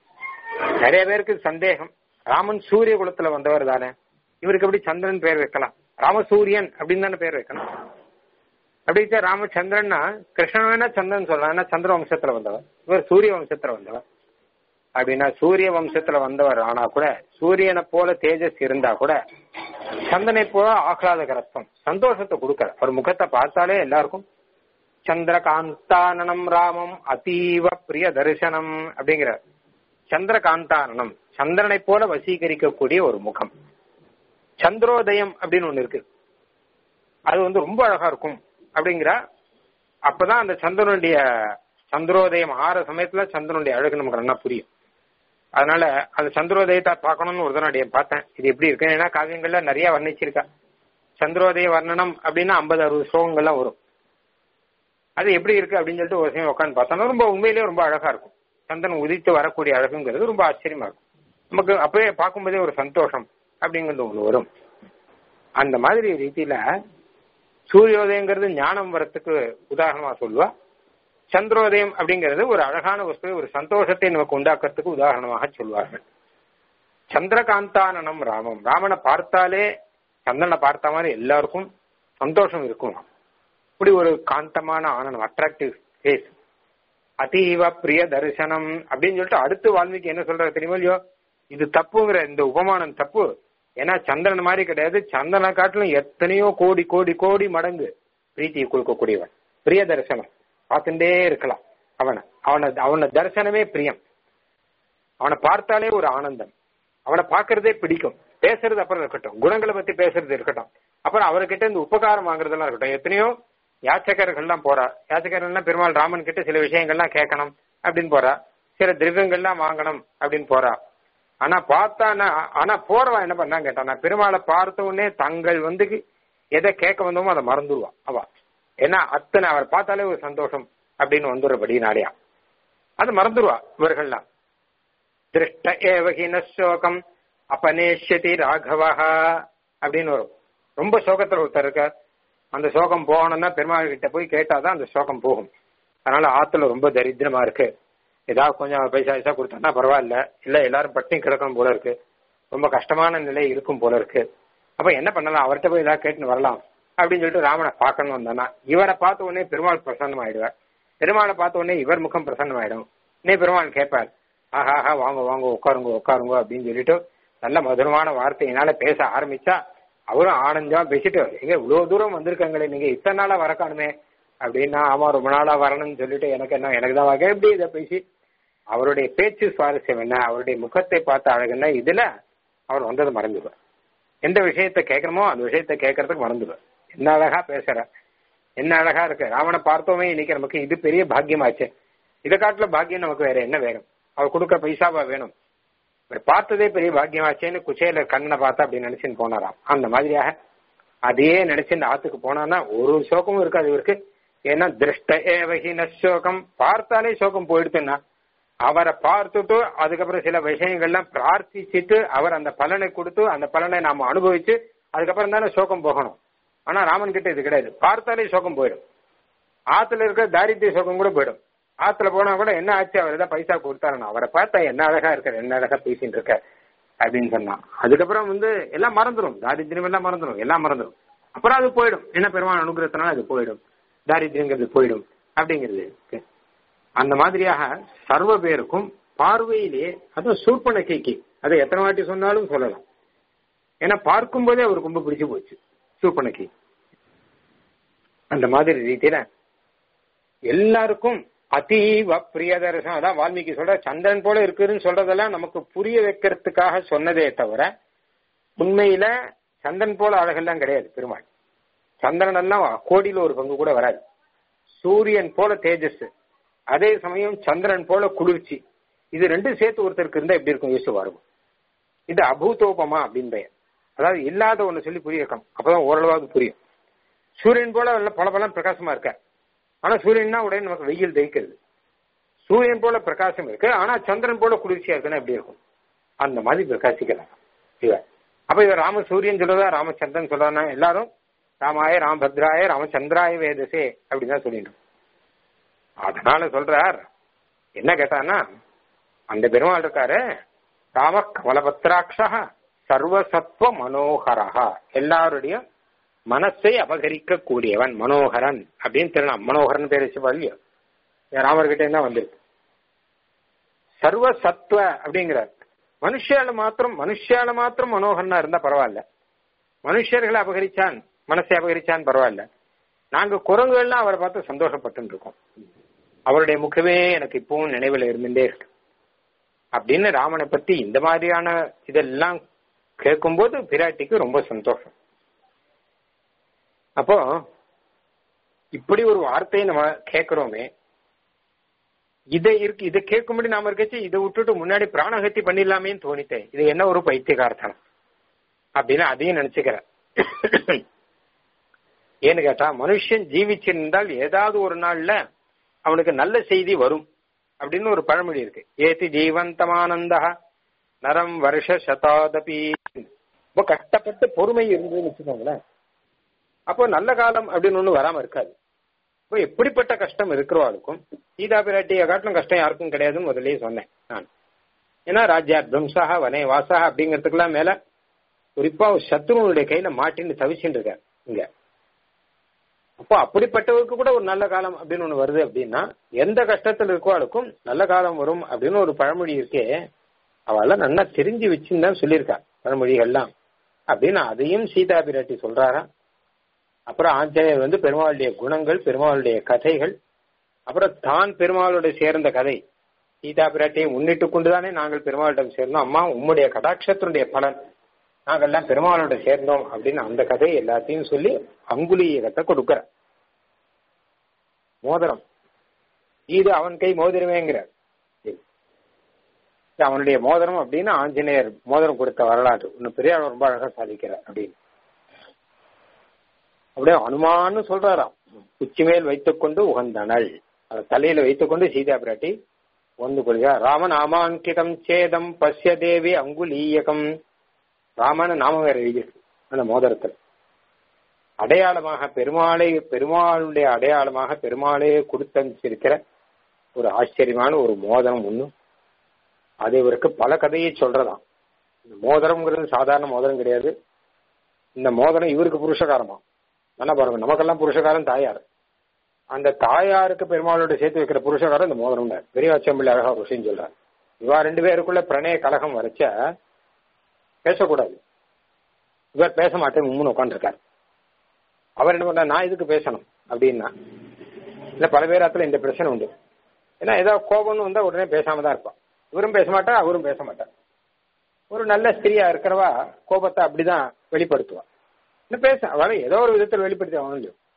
நிறைய பேருக்கு சந்தேகம் ராமன் சூரிய குலத்துல வந்தவர் தானே இவருக்கு எப்படி சந்திரன் பேர் வைக்கலாம் ராமசூரியன் அப்படின்னு தானே பேர் வைக்கணும் அப்படி ராமச்சந்திரன்னா கிருஷ்ணன் வேணா சந்திரன் சொல்லலாம் ஏன்னா சந்திர வம்சத்துல வந்தவர் இவர் சூரிய வம்சத்துல வந்தவர் அப்படின்னா சூரிய வம்சத்துல வந்தவர் ஆனா கூட சூரியனை போல தேஜஸ் இருந்தா கூட சந்தனை போல ஆஹ்லாதகரத்துவம் சந்தோஷத்தை கொடுக்கற ஒரு முகத்தை பார்த்தாலே எல்லாருக்கும் சந்திரகாந்தானனம் ராமம் அதீவ பிரிய தரிசனம் அப்படிங்கிற சந்திரகாந்தானனம் சந்திரனை போல வசீகரிக்கக்கூடிய ஒரு முகம் சந்திரோதயம் அப்படின்னு ஒண்ணு இருக்கு அது வந்து ரொம்ப அழகா இருக்கும் அப்படிங்கிற அப்பதான் அந்த சந்திரனுடைய சந்திரோதயம் ஆற சமயத்துல சந்திரனுடைய அழகு நமக்கு நல்லா புரியும் அதனால அந்த சந்திரோதயத்தை பார்க்கணும்னு ஒரு தடவை பார்த்தேன் இது எப்படி இருக்கு ஏன்னா காவியங்கள்ல நிறைய வர்ணிச்சிருக்கா சந்திரோதய வர்ணனம் அப்படின்னா ஐம்பது அறுபது ஸ்லோகங்கள்லாம் வரும் அது எப்படி இருக்கு அப்படின்னு சொல்லிட்டு ஒரு சமயம் உட்காந்து பார்த்தோம்னா ரொம்ப உண்மையிலேயே ரொம்ப அழகா இருக்கும் சந்திரன் உதித்து வரக்கூடிய அழகுங்கிறது ரொம்ப ஆச்சரியமா இருக்கும் நமக்கு அப்பவே பார்க்கும்போதே ஒரு சந்தோஷம் அப்படிங்கிறது ஒன்று வரும் அந்த மாதிரி ரீதியில சூரியோதயங்கிறது ஞானம் வரத்துக்கு உதாரணமா சொல்லுவா சந்திரோதயம் அப்படிங்கிறது ஒரு அழகான வஸ்து ஒரு சந்தோஷத்தை நமக்கு உண்டாக்குறதுக்கு உதாரணமாக சொல்வார்கள் சந்திரகாந்தானனம் ராமம் ராமனை பார்த்தாலே சந்திரனை பார்த்த மாதிரி எல்லாருக்கும் சந்தோஷம் இருக்கும் இப்படி ஒரு காந்தமான ஆனனம் அட்ராக்டிவ் ஃபேஸ் அதீவ பிரிய தரிசனம் அப்படின்னு சொல்லிட்டு அடுத்து வால்மீகி என்ன சொல்றாரு தெரியுமா இல்லையோ இது தப்புங்கிற இந்த உபமானம் தப்பு ஏன்னா சந்திரன் மாதிரி கிடையாது சந்திரனை காட்டிலும் எத்தனையோ கோடி கோடி கோடி மடங்கு பிரீத்தியை கொடுக்கக்கூடியவன் பிரிய தரிசனம் பார்த்துட்டே இருக்கலாம் அவனை அவனை அவனை தரிசனமே பிரியம் அவனை பார்த்தாலே ஒரு ஆனந்தம் அவனை பார்க்கறதே பிடிக்கும் பேசுறது அப்புறம் இருக்கட்டும் குணங்களை பத்தி பேசுறது இருக்கட்டும் அப்புறம் அவர்கிட்ட இந்த உபகாரம் வாங்குறதெல்லாம் இருக்கட்டும் எத்தனையோ யாச்சகர்கள்லாம் போறா யாச்சகர்கள்லாம் பெருமாள் ராமன் கிட்ட சில விஷயங்கள்லாம் கேட்கணும் அப்படின்னு போறா சில திரவியங்கள்லாம் வாங்கணும் அப்படின்னு போறா ஆனா பார்த்தானா ஆனா போறவா என்ன பண்ணா கேட்டானா பெருமாளை பார்த்த உடனே தங்கள் வந்து எதை கேட்க வந்தோமோ அதை மறந்துடுவா அவ ஏன்னா அத்தனை அவர் பார்த்தாலே ஒரு சந்தோஷம் அப்படின்னு வந்துடுறபடினாலையா அது மறந்துடுவா இவர்கள்லாம் திருஷ்ட ஏவகின சோகம் அபநேஷதி ராகவா அப்படின்னு வரும் ரொம்ப சோகத்துல ஒருத்தர் இருக்கார் அந்த சோகம் போகணும்னா பெருமாள் கிட்ட போய் கேட்டாதான் அந்த சோகம் போகும் அதனால ஆத்துல ரொம்ப தரித்திரமா இருக்கு ஏதாவது கொஞ்சம் பைசா பைசா கொடுத்தோம்னா பரவாயில்ல இல்ல எல்லாரும் பட்டினி கிடக்கணும் போல இருக்கு ரொம்ப கஷ்டமான நிலை இருக்கும் போல இருக்கு அப்ப என்ன பண்ணலாம் அவர்கிட்ட போய் ஏதாவது கேட்டுன்னு வரலாம் அப்படின்னு சொல்லிட்டு ராமனை பார்க்கணும் வந்தானா இவரை பார்த்த உடனே பெருமாள் பிரசன்னம் ஆயிடுவார் பெருமாளை பார்த்த உடனே இவர் முகம் பிரசன்னம் ஆயிடும் உடனே பெருமாள் கேட்பார் ஆஹா ஆஹா வாங்க வாங்க உட்காருங்க உட்காருங்க அப்படின்னு சொல்லிட்டு நல்ல மதுரமான வார்த்தையினால பேச ஆரம்பிச்சா அவரும் ஆனந்தமா பேசிட்டு எங்க இவ்வளவு தூரம் வந்திருக்காங்களே நீங்க இத்தனை நாளா வரக்கானுமே அப்படின்னா ஆமா ரொம்ப நாளா வரணும்னு சொல்லிட்டு எனக்கு என்ன எனக்கு தான் வகை எப்படி இதை பேசி அவருடைய பேச்சு சுவாரஸ்யம் என்ன அவருடைய முகத்தை பார்த்த அழகுன்னா இதுல அவர் வந்தது மறந்துடுவார் எந்த விஷயத்த கேட்கணுமோ அந்த விஷயத்த கேட்கறதுக்கு மறந்துடுவார் என்ன அழகா பேசுற என்ன அழகா இருக்கு ராவனை பார்த்தோமே இன்னைக்கு நமக்கு இது பெரிய பாக்கியமாச்சு இதை காட்டுல பாக்கியம் நமக்கு வேற என்ன வேணும் அவர் கொடுக்குற பைசாவா வேணும் இவர் பார்த்ததே பெரிய பாக்கியமாச்சேன்னு குச்சேல கண்ணனை பார்த்தா அப்படி நினைச்சுன்னு போனாராம் அந்த மாதிரியாக அதையே நினைச்சு இந்த ஆத்துக்கு போனான்னா ஒரு சோகமும் இருக்காது இவருக்கு ஏன்னா திருஷ்ட ஏவகின சோகம் பார்த்தாலே சோகம் போயிடுத்துன்னா அவரை பார்த்துட்டு அதுக்கப்புறம் சில விஷயங்கள்லாம் பிரார்த்திச்சுட்டு அவர் அந்த பலனை கொடுத்து அந்த பலனை நாம அனுபவிச்சு அதுக்கப்புறம் தானே சோகம் போகணும் ஆனா ராமன் கிட்ட இது கிடையாது பார்த்தாலே சோகம் போயிடும் ஆத்துல இருக்கிற தாரித்திய சோகம் கூட போயிடும் ஆத்துல போனா கூட என்ன ஆச்சு அவர் ஏதாவது பைசா கொடுத்தாருன்னா அவரை பார்த்தா என்ன அழகா இருக்காரு என்ன அழகா பேசிட்டு இருக்க அப்படின்னு சொன்னான் அதுக்கப்புறம் வந்து எல்லாம் மறந்துடும் தாரித்திரம் எல்லாம் மறந்துடும் எல்லாம் மறந்துடும் அப்புறம் அது போயிடும் என்ன பெருமான் அனுகிரகத்தினால அது போயிடும் தாரித்திரங்கிறது போயிடும் அப்படிங்கிறது இருக்கு. அந்த மாதிரியாக சர்வ பேருக்கும் பார்வையிலே அதுவும் சூர்பனக்கைக்கு அதை எத்தனை வாட்டி சொன்னாலும் சொல்லலாம் ஏன்னா பார்க்கும்போதே அவருக்கு ரொம்ப பிடிச்சு போச்சு சூர்பனக்கை அந்த மாதிரி ரீதியில எல்லாருக்கும் அதீவ பிரியதர்சனம் அதான் வால்மீகி சொல்ற சந்திரன் போல இருக்குதுன்னு சொல்றதெல்லாம் நமக்கு புரிய வைக்கிறதுக்காக சொன்னதே தவிர உண்மையில சந்திரன் போல அழகெல்லாம் கிடையாது பெருமாள் சந்திரன் எல்லாம் கோடியில ஒரு பங்கு கூட வராது சூரியன் போல தேஜஸ் அதே சமயம் சந்திரன் போல குளிர்ச்சி இது ரெண்டும் சேர்த்து ஒருத்தருக்கு இருந்தா எப்படி இருக்கும் யோசிச்சு பாருங்க இது அபூதோபமா அப்படின்னு பெயர் அதாவது இல்லாத ஒண்ணு சொல்லி புரிய வைக்கணும் அப்பதான் ஓரளவாவது புரியும் சூரியன் போல நல்ல பல பலம் பிரகாசமா இருக்க ஆனா சூரியன்னா உடனே நமக்கு வெயில் தகிக்கிறது சூரியன் போல பிரகாசம் இருக்கு ஆனா சந்திரன் போல குளிர்ச்சியா இருக்குன்னா எப்படி இருக்கும் அந்த மாதிரி பிரகாசிக்கிறாங்க இவர் அப்ப இவர் ராம சூரியன் சொல்றதா ராமச்சந்திரன் சொல்றானா எல்லாரும் ராமாய ராமபத்ராய ராமச்சந்திராய வேதசே அப்படின்னு தான் சொல்லிட்டு அதனால சொல்றார் என்ன கேட்டானா அந்த பெருமாள் இருக்காரு ராம கமலபத்ராட்சா சர்வசத்வ மனோகரா எல்லாருடைய மனசை அபகரிக்க கூடியவன் மனோகரன் அப்படின்னு தெரியலாம் மனோகரன் பேர் வச்சு இல்லையோ ராமர்கிட்ட தான் வந்திருக்கு சர்வசத்வ அப்படிங்கிறார் மனுஷால மாத்திரம் மனுஷால மாத்திரம் மனோகரனா இருந்தா பரவாயில்ல மனுஷர்களை அபகரிச்சான் மனசை அபகரிச்சான் பரவாயில்ல நாங்க குரங்குகள்லாம் அவரை பார்த்து சந்தோஷப்பட்டு இருக்கோம் அவருடைய முகமே எனக்கு இப்பவும் நினைவில் இருந்துட்டே இருக்கு அப்படின்னு ராமனை பத்தி இந்த மாதிரியான இதெல்லாம் கேட்கும்போது பிராட்டிக்கு ரொம்ப சந்தோஷம் அப்போ இப்படி ஒரு வார்த்தையை நம்ம கேட்கிறோமே இதை இருக்கு இதை கேட்கும்படி நாம இருக்கச்சு இதை விட்டுட்டு முன்னாடி பிராணகத்தி பண்ணிடலாமேன்னு தோணித்தேன் இது என்ன ஒரு பைத்தியகார்த்தனம் அப்படின்னு அதையும் நினைச்சுக்கிறேன் ஏன்னு கேட்டா மனுஷன் ஜீவிச்சிருந்தால் ஏதாவது ஒரு நாள்ல அவனுக்கு நல்ல செய்தி வரும் அப்படின்னு ஒரு பழமொழி இருக்கு ஏத்தி ஜீவந்தமானந்தா நரம் வருஷ சதாதபி ரொம்ப கஷ்டப்பட்டு பொறுமை இருந்ததுன்னு வச்சுக்கோங்களேன் அப்போ நல்ல காலம் அப்படின்னு ஒண்ணு வராம இருக்காது இப்போ எப்படிப்பட்ட கஷ்டம் இருக்கிறவாளுக்கும் சீதா பிராட்டியை காட்டிலும் கஷ்டம் யாருக்கும் கிடையாதுன்னு முதல்லயே சொன்னேன் நான் ஏன்னா ராஜ்யா பிரம்சா வனே வாசா அப்படிங்கிறதுக்கெல்லாம் மேல குறிப்பா சத்ருவனுடைய கையில மாட்டின்னு தவிச்சுட்டு இருக்கார் இங்க அப்போ அப்படிப்பட்டவருக்கு கூட ஒரு நல்ல காலம் அப்படின்னு ஒண்ணு வருது அப்படின்னா எந்த கஷ்டத்துல இருக்கவாளுக்கும் நல்ல காலம் வரும் அப்படின்னு ஒரு பழமொழி இருக்கே அவெல்லாம் நல்லா தெரிஞ்சு வச்சுன்னு தான் சொல்லியிருக்கா பழமொழிகள்லாம் அப்படின்னு அதையும் சீதா பிராட்டி சொல்றாரா அப்புறம் ஆஞ்சநேயர் வந்து பெருமாளுடைய குணங்கள் பெருமாளுடைய கதைகள் அப்புறம் தான் பெருமாளோட சேர்ந்த கதை சீதா பிராட்டியை முன்னிட்டு கொண்டுதானே நாங்கள் பெருமாளிடம் சேர்ந்தோம் அம்மா உம்முடைய கடாட்சத்தினுடைய பலன் நாங்கள்லாம் பெருமாளோட சேர்ந்தோம் அப்படின்னு அந்த கதையை எல்லாத்தையும் சொல்லி அங்குலீயகத்தை கொடுக்கிற மோதிரம் இது அவன் கை மோதிரமேங்கிற அவனுடைய மோதிரம் அப்படின்னு ஆஞ்சநேயர் மோதிரம் கொடுத்த வரலாறு இன்னும் பெரியார் ரொம்ப அழகா சாதிக்கிறார் அப்படின்னு அப்படியே அனுமான்னு சொல்றாராம் உச்சி மேல் வைத்துக்கொண்டு உகந்தனள் அதை தலையில வைத்துக்கொண்டு சீதா பிராட்டி ஒன்று கொள்கிறார் ராமநாமாங்கிதம் சேதம் பசிய தேவி அங்குலீயகம் ராமன நாமம் வேற எழுதியிருக்கு அந்த மோதிரத்தில் அடையாளமாக பெருமாளை பெருமாளுடைய அடையாளமாக பெருமாளே கொடுத்தனுப்பிச்சிருக்கிற ஒரு ஆச்சரியமான ஒரு மோதிரம் ஒண்ணு அது இவருக்கு பல கதையை சொல்றதாம் இந்த மோதிரம்ங்கிறது சாதாரண மோதிரம் கிடையாது இந்த மோதிரம் இவருக்கு புருஷகாரமா என்ன பாருங்க நமக்கெல்லாம் புருஷகாரம் தாயார் அந்த தாயாருக்கு பெருமாளோட சேர்த்து வைக்கிற புருஷகாரம் இந்த மோதிரம் பெரிய அச்சம்பிள்ளை அழகா ஒரு விஷயம் சொல்றாரு இவா ரெண்டு பேருக்குள்ள பிரணய கலகம் வரைச்ச பேசக்கூடாது இவர் பேச மாட்டேன் மும்முன்னு உட்காந்துருக்காரு அவர் என்ன பண்ற நான் இதுக்கு பேசணும் அப்படின்னா இல்ல பல பேராத்துல இந்த பிரச்சனை உண்டு ஏன்னா ஏதாவது கோபம்னு வந்தா உடனே பேசாம தான் இருப்பான் இவரும் பேச மாட்டா அவரும் பேச மாட்டார் ஒரு நல்ல ஸ்திரியா இருக்கிறவா கோபத்தை அப்படிதான் வெளிப்படுத்துவா இன்னும் பேச அவளை ஏதோ ஒரு விதத்தில் வெளிப்படுத்தி அவனும்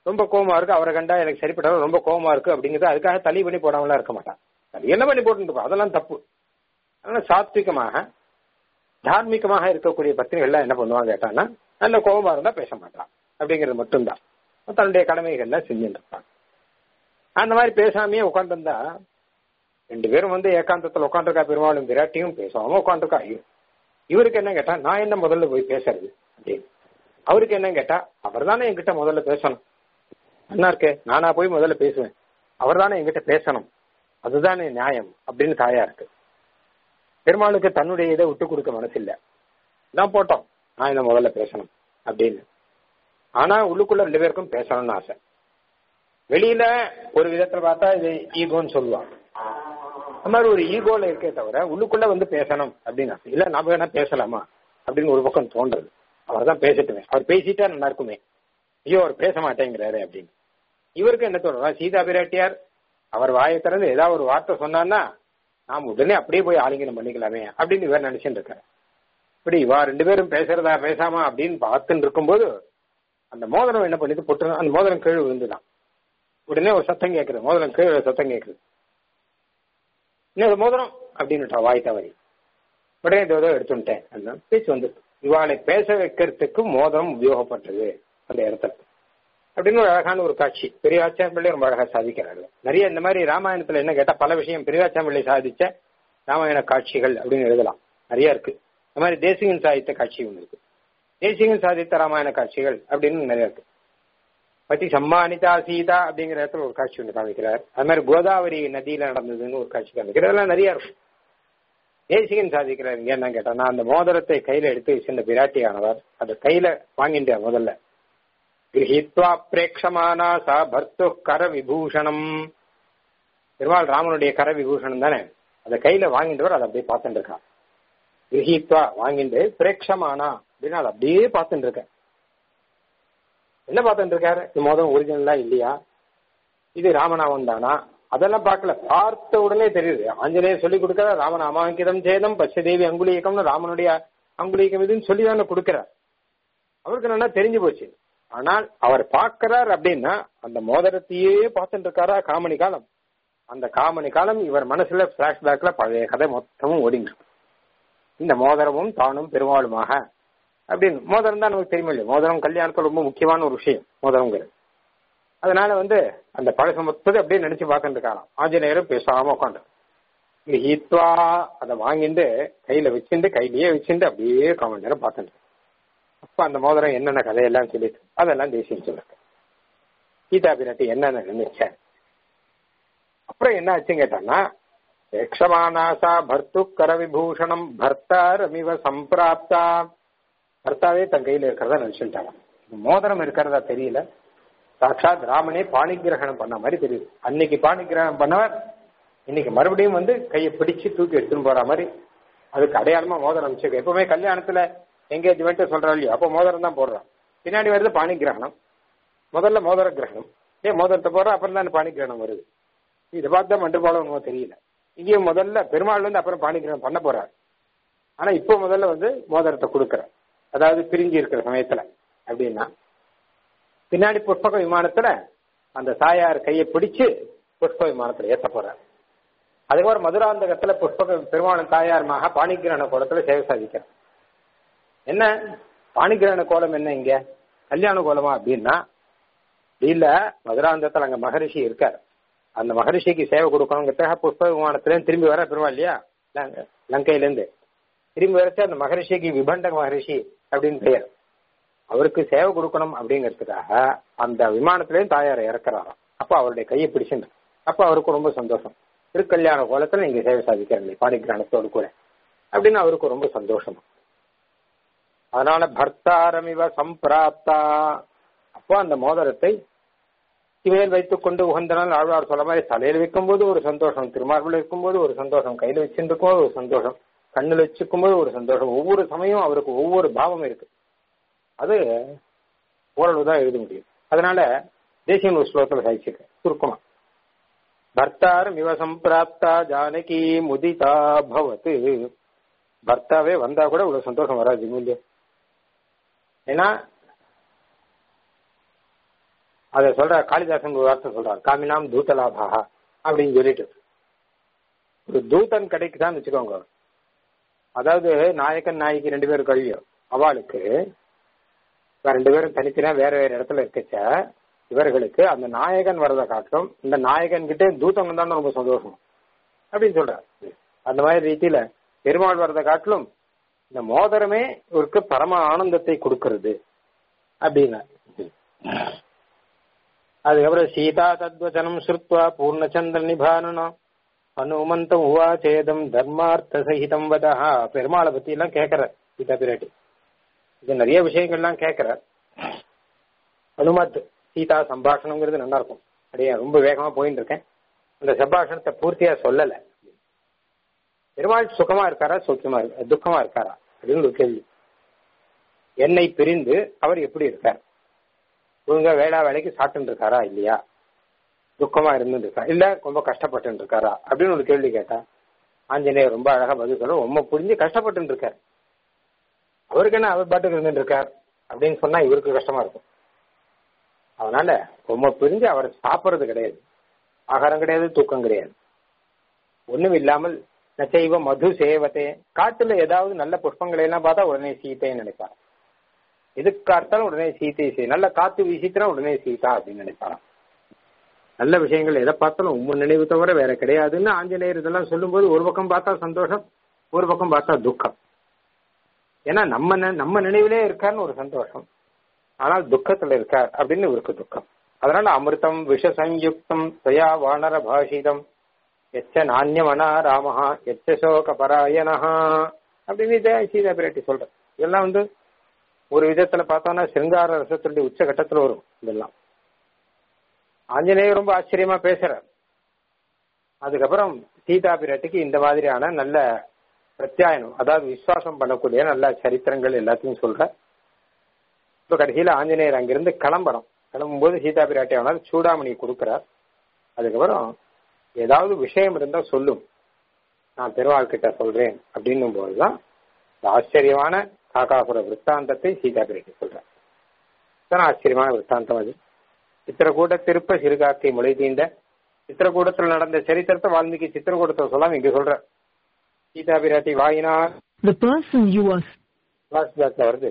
ரொம்ப கோவமா இருக்கு அவரை கண்டா எனக்கு சரிப்பட்டாலும் ரொம்ப கோவமா இருக்கு அப்படிங்கிறது அதுக்காக தள்ளி பண்ணி போடாமலாம் இருக்க மாட்டான் அது என்ன பண்ணி போட்டு அதெல்லாம் தப்பு அதனால சாத்விகமாக தார்மீகமாக இருக்கக்கூடிய பத்திரிகைகள்லாம் என்ன பண்ணுவாங்க கேட்டான்னா நல்ல கோபமா இருந்தா பேச மாட்டான் அப்படிங்கிறது மட்டும்தான் தன்னுடைய கடமைகள்லாம் செஞ்சுட்டு இருப்பான் அந்த மாதிரி பேசாமையே உட்காந்துருந்தா ரெண்டு பேரும் வந்து ஏகாந்தத்தில் உட்காந்துருக்கா பெருமாளும் விராட்டியும் பேசாம உட்காந்துருக்கா ஐயோ இவருக்கு என்ன கேட்டா நான் என்ன முதல்ல போய் பேசுறது அப்படின்னு அவருக்கு என்ன கேட்டா அவர் தானே என்கிட்ட முதல்ல பேசணும் என்ன இருக்கு நானா போய் முதல்ல பேசுவேன் அவர் தானே என்கிட்ட பேசணும் அதுதானே நியாயம் அப்படின்னு தாயா இருக்கு பெருமாளுக்கு தன்னுடைய இதை விட்டு கொடுக்க மனசு இல்ல நான் போட்டோம் நான் என்ன முதல்ல பேசணும் அப்படின்னு ஆனா உள்ளுக்குள்ள ரெண்டு பேருக்கும் பேசணும்னு ஆசை வெளியில ஒரு விதத்துல பார்த்தா இது ஈகோன்னு சொல்லுவாங்க அந்த மாதிரி ஒரு ஈகோல இருக்கே தவிர உள்ளுக்குள்ள வந்து பேசணும் அப்படின்னு ஆசை இல்ல நாம வேணா பேசலாமா அப்படின்னு ஒரு பக்கம் தோன்றது அவர் தான் பேசட்டுமே அவர் பேசிட்டா நல்லா இருக்குமே ஐயோ அவர் பேச மாட்டேங்கிறாரு அப்படின்னு இவருக்கு என்ன தோணுறா சீதா பிராட்டியார் அவர் வாயை திறந்து ஏதாவது ஒரு வார்த்தை சொன்னான்னா நாம் உடனே அப்படியே போய் ஆலிங்கனம் பண்ணிக்கலாமே அப்படின்னு இவர் நினைச்சுட்டு இருக்காரு இப்படி இவா ரெண்டு பேரும் பேசுறதா பேசாமா அப்படின்னு பார்த்துட்டு இருக்கும்போது அந்த மோதிரம் என்ன பண்ணிட்டு பொட்டு அந்த மோதிரம் கீழே விழுந்துதான் உடனே ஒரு சத்தம் கேட்குது மோதிரம் கீழே சத்தம் கேட்குது இன்னொரு மோதிரம் அப்படின்னுட்டா வாய் தவறி உடனே இதோ ஏதோ எடுத்துட்டேன் அந்த பேச்சு வந்து இவாளை பேச வைக்கிறதுக்கு மோதிரம் உபயோகப்பட்டது அந்த இடத்துல அப்படின்னு ஒரு அழகான ஒரு காட்சி பெரியாச்சான் பிள்ளை ரொம்ப அழகா சாதிக்கிறாரு நிறைய இந்த மாதிரி ராமாயணத்துல என்ன கேட்டா பல விஷயம் பெரியாச்சான் பிள்ளை சாதிச்ச ராமாயண காட்சிகள் அப்படின்னு எழுதலாம் நிறைய இருக்கு இந்த மாதிரி தேசிகன் சாதித்த காட்சி ஒன்று இருக்கு தேசிகன் சாதித்த ராமாயண காட்சிகள் அப்படின்னு நிறைய இருக்கு பத்தி சம்மானிதா சீதா அப்படிங்கிற இடத்துல ஒரு காட்சி ஒன்று காமிக்கிறார் அது மாதிரி கோதாவரி நதியில நடந்ததுன்னு ஒரு காட்சி காமிக்கிறார் அதெல்லாம் நிறைய இருக்கும் தேசிகன் சாதிக்கிறார் இங்க என்ன கேட்டா நான் அந்த மோதிரத்தை கையில எடுத்து வச்சிருந்த பிராட்டியானவர் அதை கையில வாங்கிட்டேன் முதல்ல கிரகித்வா பிரேட்சமானா சா பர்த்து கர விபூஷணம் பெருமாள் ராமனுடைய கர விபூஷணம் தானே அதை கையில வாங்கின்றவர் அதை அப்படியே பார்த்துட்டு இருக்கா கிரகித்வா வாங்கிட்டு பிரேட்சமானா அப்படின்னு அதை அப்படியே பார்த்துட்டு இருக்க என்ன பார்த்துட்டு இருக்காரு இது மோதம் ஒரிஜினலா இல்லையா இது ராமநாமம் தானா அதெல்லாம் பார்க்கல பார்த்த உடனே தெரியுது ஆஞ்சநேயர் சொல்லி கொடுக்கிற ராமநாமாங்கிதம் சேதம் பச்சதேவி அங்குலியக்கம்னு ராமனுடைய அங்குலியக்கம் இதுன்னு சொல்லி தானே கொடுக்கிறார் அவருக்கு நல்லா தெரிஞ்சு போச்சு ஆனால் அவர் பார்க்கிறார் அப்படின்னா அந்த மோதிரத்தையே பார்த்துட்டு இருக்காரா காமணி காலம் அந்த காமணி காலம் இவர் மனசுல பிளாஷ்பேக்ல பழைய கதை மொத்தமும் ஓடிங்க இந்த மோதிரமும் தானும் பெருமாளுமாக அப்படின்னு மோதிரம் தான் நமக்கு தெரியுமா இல்லையா மோதிரம் கல்யாணத்துல ரொம்ப முக்கியமான ஒரு விஷயம் மோதிரங்கிறது அதனால வந்து அந்த பழச மொத்தத்தை அப்படியே நினைச்சு பார்த்துட்டு இருக்காராம் ஆஞ்சநேயரும் பேசாம உட்காந்து இந்த ஹீத்வா அதை வாங்கிட்டு கையில வச்சுட்டு கையிலேயே வச்சுட்டு அப்படியே காமன் நேரம் பார்த்துட்டு அப்ப அந்த மோதிரம் என்னென்ன கதையெல்லாம் சொல்லிட்டு அதெல்லாம் தேசியம் சொல்லிருக்கு கீதா பிராட்டி என்னென்ன நினைச்சேன் அப்புறம் என்ன ஆச்சுன்னு கேட்டான்னா யக்ஷமானாசா பர்த்து கர விபூஷணம் பர்த்தாரமிவ சம்பிராப்தா பர்த்தாவே தன் கையில இருக்கிறதா நினைச்சுட்டாங்க மோதிரம் இருக்கிறதா தெரியல சாட்சாத் ராமனே பாணிகிரகணம் பண்ண மாதிரி தெரியுது அன்னைக்கு பாணிகிரகணம் பண்ணவர் இன்னைக்கு மறுபடியும் வந்து கையை பிடிச்சு தூக்கி எடுத்துன்னு போற மாதிரி அதுக்கு அடையாளமா மோதிரம் அமைச்சிருக்க எப்பவுமே கல்யாணத்துல எங்கேஜ்மெண்ட் சொல்றா இல்லையோ அப்போ மோதிரம் தான் போடுறான் பின்னாடி வருது பாணி கிரகணம் முதல்ல மோதிர கிரகணம் ஏ மோதிரத்தை போடுற அப்புறம் தான் பாணி கிரகணம் வருது இதை பார்த்து தான் மண்டு போல உனக்கு தெரியல இங்கேயும் முதல்ல பெருமாள் வந்து அப்புறம் பாணி கிரகணம் பண்ண போறாரு ஆனா இப்போ முதல்ல வந்து மோதிரத்தை கொடுக்குற அதாவது பிரிஞ்சு இருக்கிற சமயத்துல அப்படின்னா பின்னாடி புஷ்பக விமானத்துல அந்த தாயார் கையை பிடிச்சு புஷ்ப விமானத்துல ஏத்த போறார் அதுக்கப்புறம் மதுராந்தகத்துல புஷ்பக பெருமாள் தாயார்மாக பாணிகிரகண கோலத்துல சேவை சாதிக்கிறார் என்ன பாணிகிரகண கோலம் என்ன இங்க கல்யாண கோலமா அப்படின்னா இல்ல மதுராந்தகத்துல அங்க மகரிஷி இருக்கார் அந்த மகரிஷிக்கு சேவை கொடுக்கணுங்கிறதுக்காக புஷ்ப விமானத்துல திரும்பி வர பெருமாள் இல்லையா லங்கையில இருந்து திரும்பி வரச்சு அந்த மகரிஷிக்கு விபண்ட மகரிஷி அப்படின்னு பெயர் அவருக்கு சேவை கொடுக்கணும் அப்படிங்கிறதுக்காக அந்த விமானத்திலேயும் தாயாரை இறக்குறாராம் அப்ப அவருடைய கையை பிடிச்சுட்டு அப்ப அவருக்கு ரொம்ப சந்தோஷம் திருக்கல்யாண கோலத்துல நீங்க சேவை சாதிக்கிறீங்க பாணிகிராணத்தோடு கூட அப்படின்னு அவருக்கு ரொம்ப சந்தோஷம் அதனால பர்த்தாரமிவ சம்பிராப்தா அப்போ அந்த மோதிரத்தை இவையில் வைத்துக் கொண்டு உகந்த நாள் ஆழ்வார் சொல்ல மாதிரி தலையில் வைக்கும்போது ஒரு சந்தோஷம் திருமார்பில் இருக்கும்போது ஒரு சந்தோஷம் கையில் வச்சுருக்கும் ஒரு சந்தோஷம் கண்ணில் வச்சுக்கும் போது ஒரு சந்தோஷம் ஒவ்வொரு சமயம் அவருக்கு ஒவ்வொரு பாவம் இருக்கு அது ஓரளவு தான் எழுத முடியும் அதனால தேசிய ஒரு ஸ்லோகத்தில் சாதிச்சிருக்கேன் சுருக்கமா பர்த்தாரம் இவ சம்பிராப்தா ஜானகி முதிதா பவத்து பர்த்தாவே வந்தா கூட இவ்வளவு சந்தோஷம் வராது இல்லையா ஏன்னா அதை சொல்ற காளிதாசன் ஒரு வார்த்தை சொல்றார் காமினாம் தூத்தலாபா அப்படின்னு சொல்லிட்டு ஒரு தூதன் கிடைக்குதான்னு வச்சுக்கோங்க அதாவது நாயக்கன் நாயகி ரெண்டு பேரும் கழியும் அவளுக்கு ரெண்டு பேரும் தனித்தனியா வேற வேற இடத்துல இருக்கச்ச இவர்களுக்கு அந்த நாயகன் வரதை காட்டும் இந்த நாயகன் கிட்ட தூதம் வந்தாலும் ரொம்ப சந்தோஷம் அப்படின்னு சொல்றாரு அந்த மாதிரி ரீதியில பெருமாள் வரதை காட்டிலும் இந்த மோதிரமே இவருக்கு பரம ஆனந்தத்தை கொடுக்கிறது அப்படின்னா அதுக்கப்புறம் சீதா தத்வச்சனம் ஸ்ருத்வா பூர்ணச்சந்திர நிபானனா ஹனுமந்தம் உவாச்சேதம் தர்மார்த்த சகிதம் வதா பெருமாளை பத்தி எல்லாம் கேட்கிற சீதா பிராட்டி இது நிறைய விஷயங்கள்லாம் கேட்கிற ஹனுமத் சீதா சம்பாஷணங்கிறது நல்லா இருக்கும் அப்படியே ரொம்ப வேகமா போயிட்டு இருக்கேன் அந்த சம்பாஷணத்தை பூர்த்தியா சொல்லல பெருமாள் சுகமா இருக்காரா சௌக்கியமா இருக்கு துக்கமா இருக்காரா அப்படின்னு ஒரு கேள்வி என்னை பிரிந்து அவர் எப்படி இருக்கார் ஒழுங்கா வேளா வேலைக்கு சாப்பிட்டு இருக்காரா இல்லையா துக்கமா இருந்து இருக்கா இல்ல ரொம்ப கஷ்டப்பட்டு இருக்காரா அப்படின்னு ஒரு கேள்வி கேட்டா ஆஞ்சநேயர் ரொம்ப அழகா பதில் சொல்ல ரொம்ப புரிஞ்சு கஷ்டப்பட்டு இருக்கார் அவருக்கு என்ன அவர் பாட்டுக்கு இருந்துட்டு இருக்கார் அப்படின்னு சொன்னா இவருக்கு கஷ்டமா இருக்கும் அதனால ரொம்ப பிரிஞ்சு அவர் சாப்பிட்றது கிடையாது ஆகாரம் கிடையாது தூக்கம் கிடையாது ஒண்ணும் இல்லாமல் நச்சைவ மது சேவத்தே காட்டுல ஏதாவது நல்ல புஷ்பங்களை எல்லாம் பார்த்தா உடனே சீத்தைன்னு நினைப்பார் எதுக்கு பார்த்தாலும் உடனே சீத்தை செய் நல்ல காத்து வீசித்தா உடனே சீதா அப்படின்னு நினைப்பாராம் நல்ல விஷயங்கள் எதை பார்த்தாலும் உங்க நினைவு தவிர வேற கிடையாதுன்னு ஆஞ்சநேயர் இதெல்லாம் சொல்லும்போது ஒரு பக்கம் பார்த்தா சந்தோஷம் ஒரு பக்கம் பார்த்தா துக்கம் ஏன்னா நம்ம நம்ம நினைவிலே இருக்காருன்னு ஒரு சந்தோஷம் ஆனால் துக்கத்துல இருக்கார் அப்படின்னு இவருக்கு துக்கம் அதனால அமிர்தம் விஷ சயுக்தம் தயா வானர பாஷிதம் எச்ச நாண்யமனா ராமஹா எச்ச சோக பராயணஹா அப்படின்னு இதை சீதா பிராட்டி சொல்ற இதெல்லாம் வந்து ஒரு விதத்துல பார்த்தோம்னா சிருங்கார ரசத்துடைய உச்ச கட்டத்துல வரும் இதெல்லாம் ஆஞ்சநேயர் ரொம்ப ஆச்சரியமா பேசுறார் அதுக்கப்புறம் சீதா பிராட்டிக்கு இந்த மாதிரியான நல்ல பிரத்யாயனம் அதாவது விசுவாசம் பண்ணக்கூடிய நல்ல சரித்திரங்கள் எல்லாத்தையும் சொல்ற இப்ப கடைசியில ஆஞ்சநேயர் அங்கிருந்து கிளம்பணும் கிளம்பும்போது சீதா பிராட்டி அவனால் சூடாமணி கொடுக்கிறார் அதுக்கப்புறம் ஏதாவது விஷயம் இருந்தா சொல்லும் நான் பெருமாள் கிட்ட சொல்றேன் அப்படின்னும் போதுதான் இந்த ஆச்சரியமான காக்காசுர விற்த்தாந்தத்தை சீதா பிராட்டி சொல்றேன் ஆச்சரியமான விற்த்தாந்தம் அது சித்திரக்கூட திருப்ப சிறுகாக்கை முளை தீண்ட சித்திரக்கூடத்தில் நடந்த சரித்திரத்தை வால்மீகி சித்திரக்கூடத்தை சொல்லாம இங்க சொல்ற சீதா பிராட்டி வாயினார் The person you are ஃபிளாஷ்பேக்ல வருது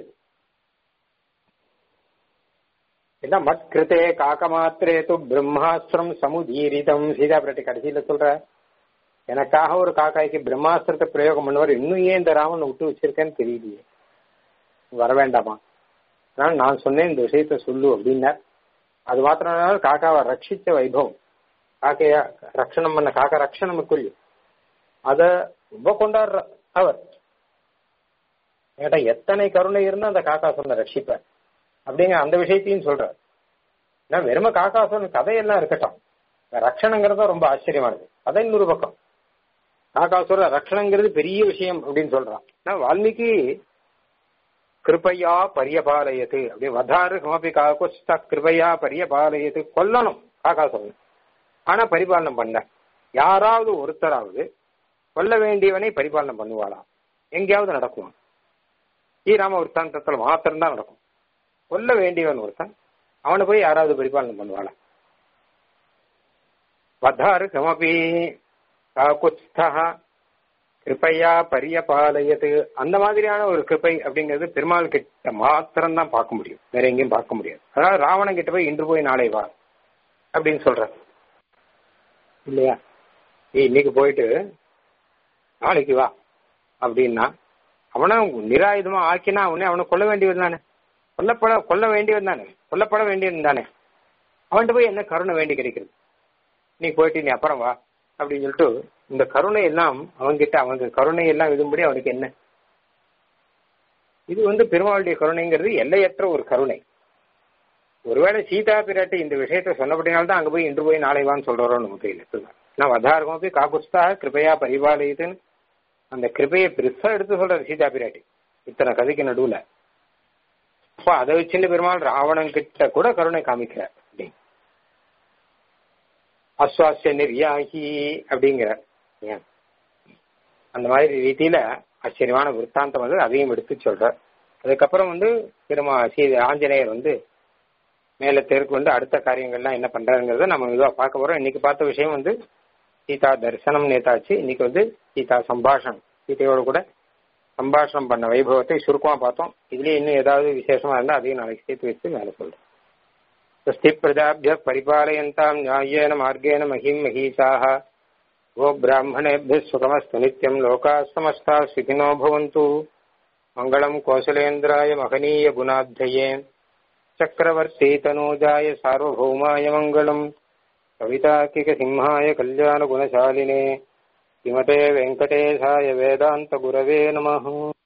என்ன மத்கிருத்தே காக்கமாத்திரே து பிரம்மாஸ்திரம் சமுதீரிதம் சீதா பிராட்டி கடைசியில சொல்ற எனக்காக ஒரு காக்காய்க்கு பிரம்மாஸ்திரத்தை பிரயோகம் பண்ணுவார் இன்னும் ஏன் இந்த ராமன் விட்டு வச்சிருக்கேன்னு தெரியலையே வர வேண்டாமா அதனால நான் சொன்னேன் இந்த விஷயத்த சொல்லு அப்படின்னார் அது மாத்திரம் காக்காவை ரட்சிச்ச வைபவம் காக்கைய ரட்சணம் பண்ண காக்கா ரட்சணம் கொல்லி அத ரொம்ப கொண்டாடுற அவர் ஏட்டா எத்தனை கருணை இருந்தா அந்த காக்காசுரனை ரட்சிப்பார் அப்படிங்கிற அந்த விஷயத்தையும் சொல்றார் ஏன்னா வெறும காக்காசுரன் கதையெல்லாம் இருக்கட்டும் ரட்சணங்கிறது ரொம்ப ஆச்சரியமானது அதை இன்னொரு பக்கம் காக்காசுர ரட்சணங்கிறது பெரிய விஷயம் அப்படின்னு சொல்றான் ஏன்னா வால்மீகி கிருபையா பரியபாலயது அப்படி வதாரு கமபி காக்குஸ்த கிருபையா பரியபாலயது கொல்லணும் காக்காசுரன் ஆனா பரிபாலனம் பண்ண யாராவது ஒருத்தராவது கொல்ல வேண்டியவனை பரிபாலனம் பண்ணுவாளாம் எங்கேயாவது நடக்குமா ஸ்ரீராம விற்த்தாந்தத்துல மாத்திரம்தான் நடக்கும் கொல்ல வேண்டியவன் ஒருத்தன் அவனை போய் யாராவது பரிபாலனம் பண்ணுவாளா வதாரு கமபி காக்குஸ்தா கிருப்பையா பரியபாலயது அந்த மாதிரியான ஒரு கிருப்பை அப்படிங்கிறது பெருமாள் கிட்ட மாத்திரம் தான் பார்க்க முடியும் வேற எங்கேயும் பார்க்க முடியாது அதனால ராவணன் கிட்ட போய் இன்று போய் நாளை வா அப்படின்னு சொல்ற இல்லையா நீ இன்னைக்கு போயிட்டு நாளைக்கு வா அப்படின்னா அவனை நிராயுதமா ஆக்கினா அவனே அவனை கொல்ல வேண்டியவன் தானே கொல்லப்பட கொல்ல வேண்டியவன் தானே கொல்லப்பட வேண்டியவன் தானே அவன்கிட்ட போய் என்ன கருணை வேண்டி கிடைக்கிறது நீ போயிட்டு நீ அப்புறம் வா அப்படின்னு சொல்லிட்டு இந்த கருணை எல்லாம் அவன்கிட்ட அவனுக்கு கருணை எல்லாம் விடும்படி அவனுக்கு என்ன இது வந்து பெருமாளுடைய கருணைங்கிறது எல்லையற்ற ஒரு கருணை ஒருவேளை சீதா பிராட்டி இந்த விஷயத்த சொன்னபடினால்தான் அங்க போய் இன்று போய் நாளை வான்னு சொல்றோம் நமக்கு தெரியல நான் வதாரகம் போய் காகுஸ்தா கிருபையா பரிபாலயுதுன்னு அந்த கிருபையை பெருசா எடுத்து சொல்றாரு சீதா பிராட்டி இத்தனை கதைக்கு நடுவுல அப்ப அதை வச்சுட்டு பெருமாள் ராவணன் கிட்ட கூட கருணை காமிக்கிறார் அப்படின்னு அஸ்வாசிய நிர்யாகி அப்படிங்கிற ஏன் அந்த மாதிரி ரீதியில ஆச்சரியமான விற்த்தாந்தம் வந்து அதையும் எடுத்து சொல்ற அதுக்கப்புறம் வந்து பெருமா சீ ஆஞ்சநேயர் வந்து மேல தேர்கொண்டு அடுத்த காரியங்கள்லாம் என்ன பண்றாங்கிறத நம்ம இதுவா பார்க்க போறோம் இன்னைக்கு பார்த்த விஷயம் வந்து சீதா தரிசனம் நேதாச்சு இன்னைக்கு வந்து சீதா சம்பாஷணம் சீதையோட கூட சம்பாஷணம் பண்ண வைபவத்தை சுருக்கமா பார்த்தோம் இதுலயே இன்னும் ஏதாவது விசேஷமா இருந்தா அதையும் நாளைக்கு சேர்த்து வச்சு மேல சொல்றேன் स्वस्ति प्रजाभ्यः परिपालयन्ताम् न्याय्येन मार्गेण महीम् महीषाः गो ब्राह्मणेभ्यः सुखमस्तु नित्यम् लोकाः समस्ताः सुखिनो भवन्तु मङ्गलम् कौशलेन्द्राय महनीय गुणाध्यये चक्रवर्ती तनूजाय सार्वभौमाय मङ्गलम् कविताकिकसिंहाय कल्याणगुणशालिने श्रीमते वेङ्कटेशाय वेदान्तगुरवे नमः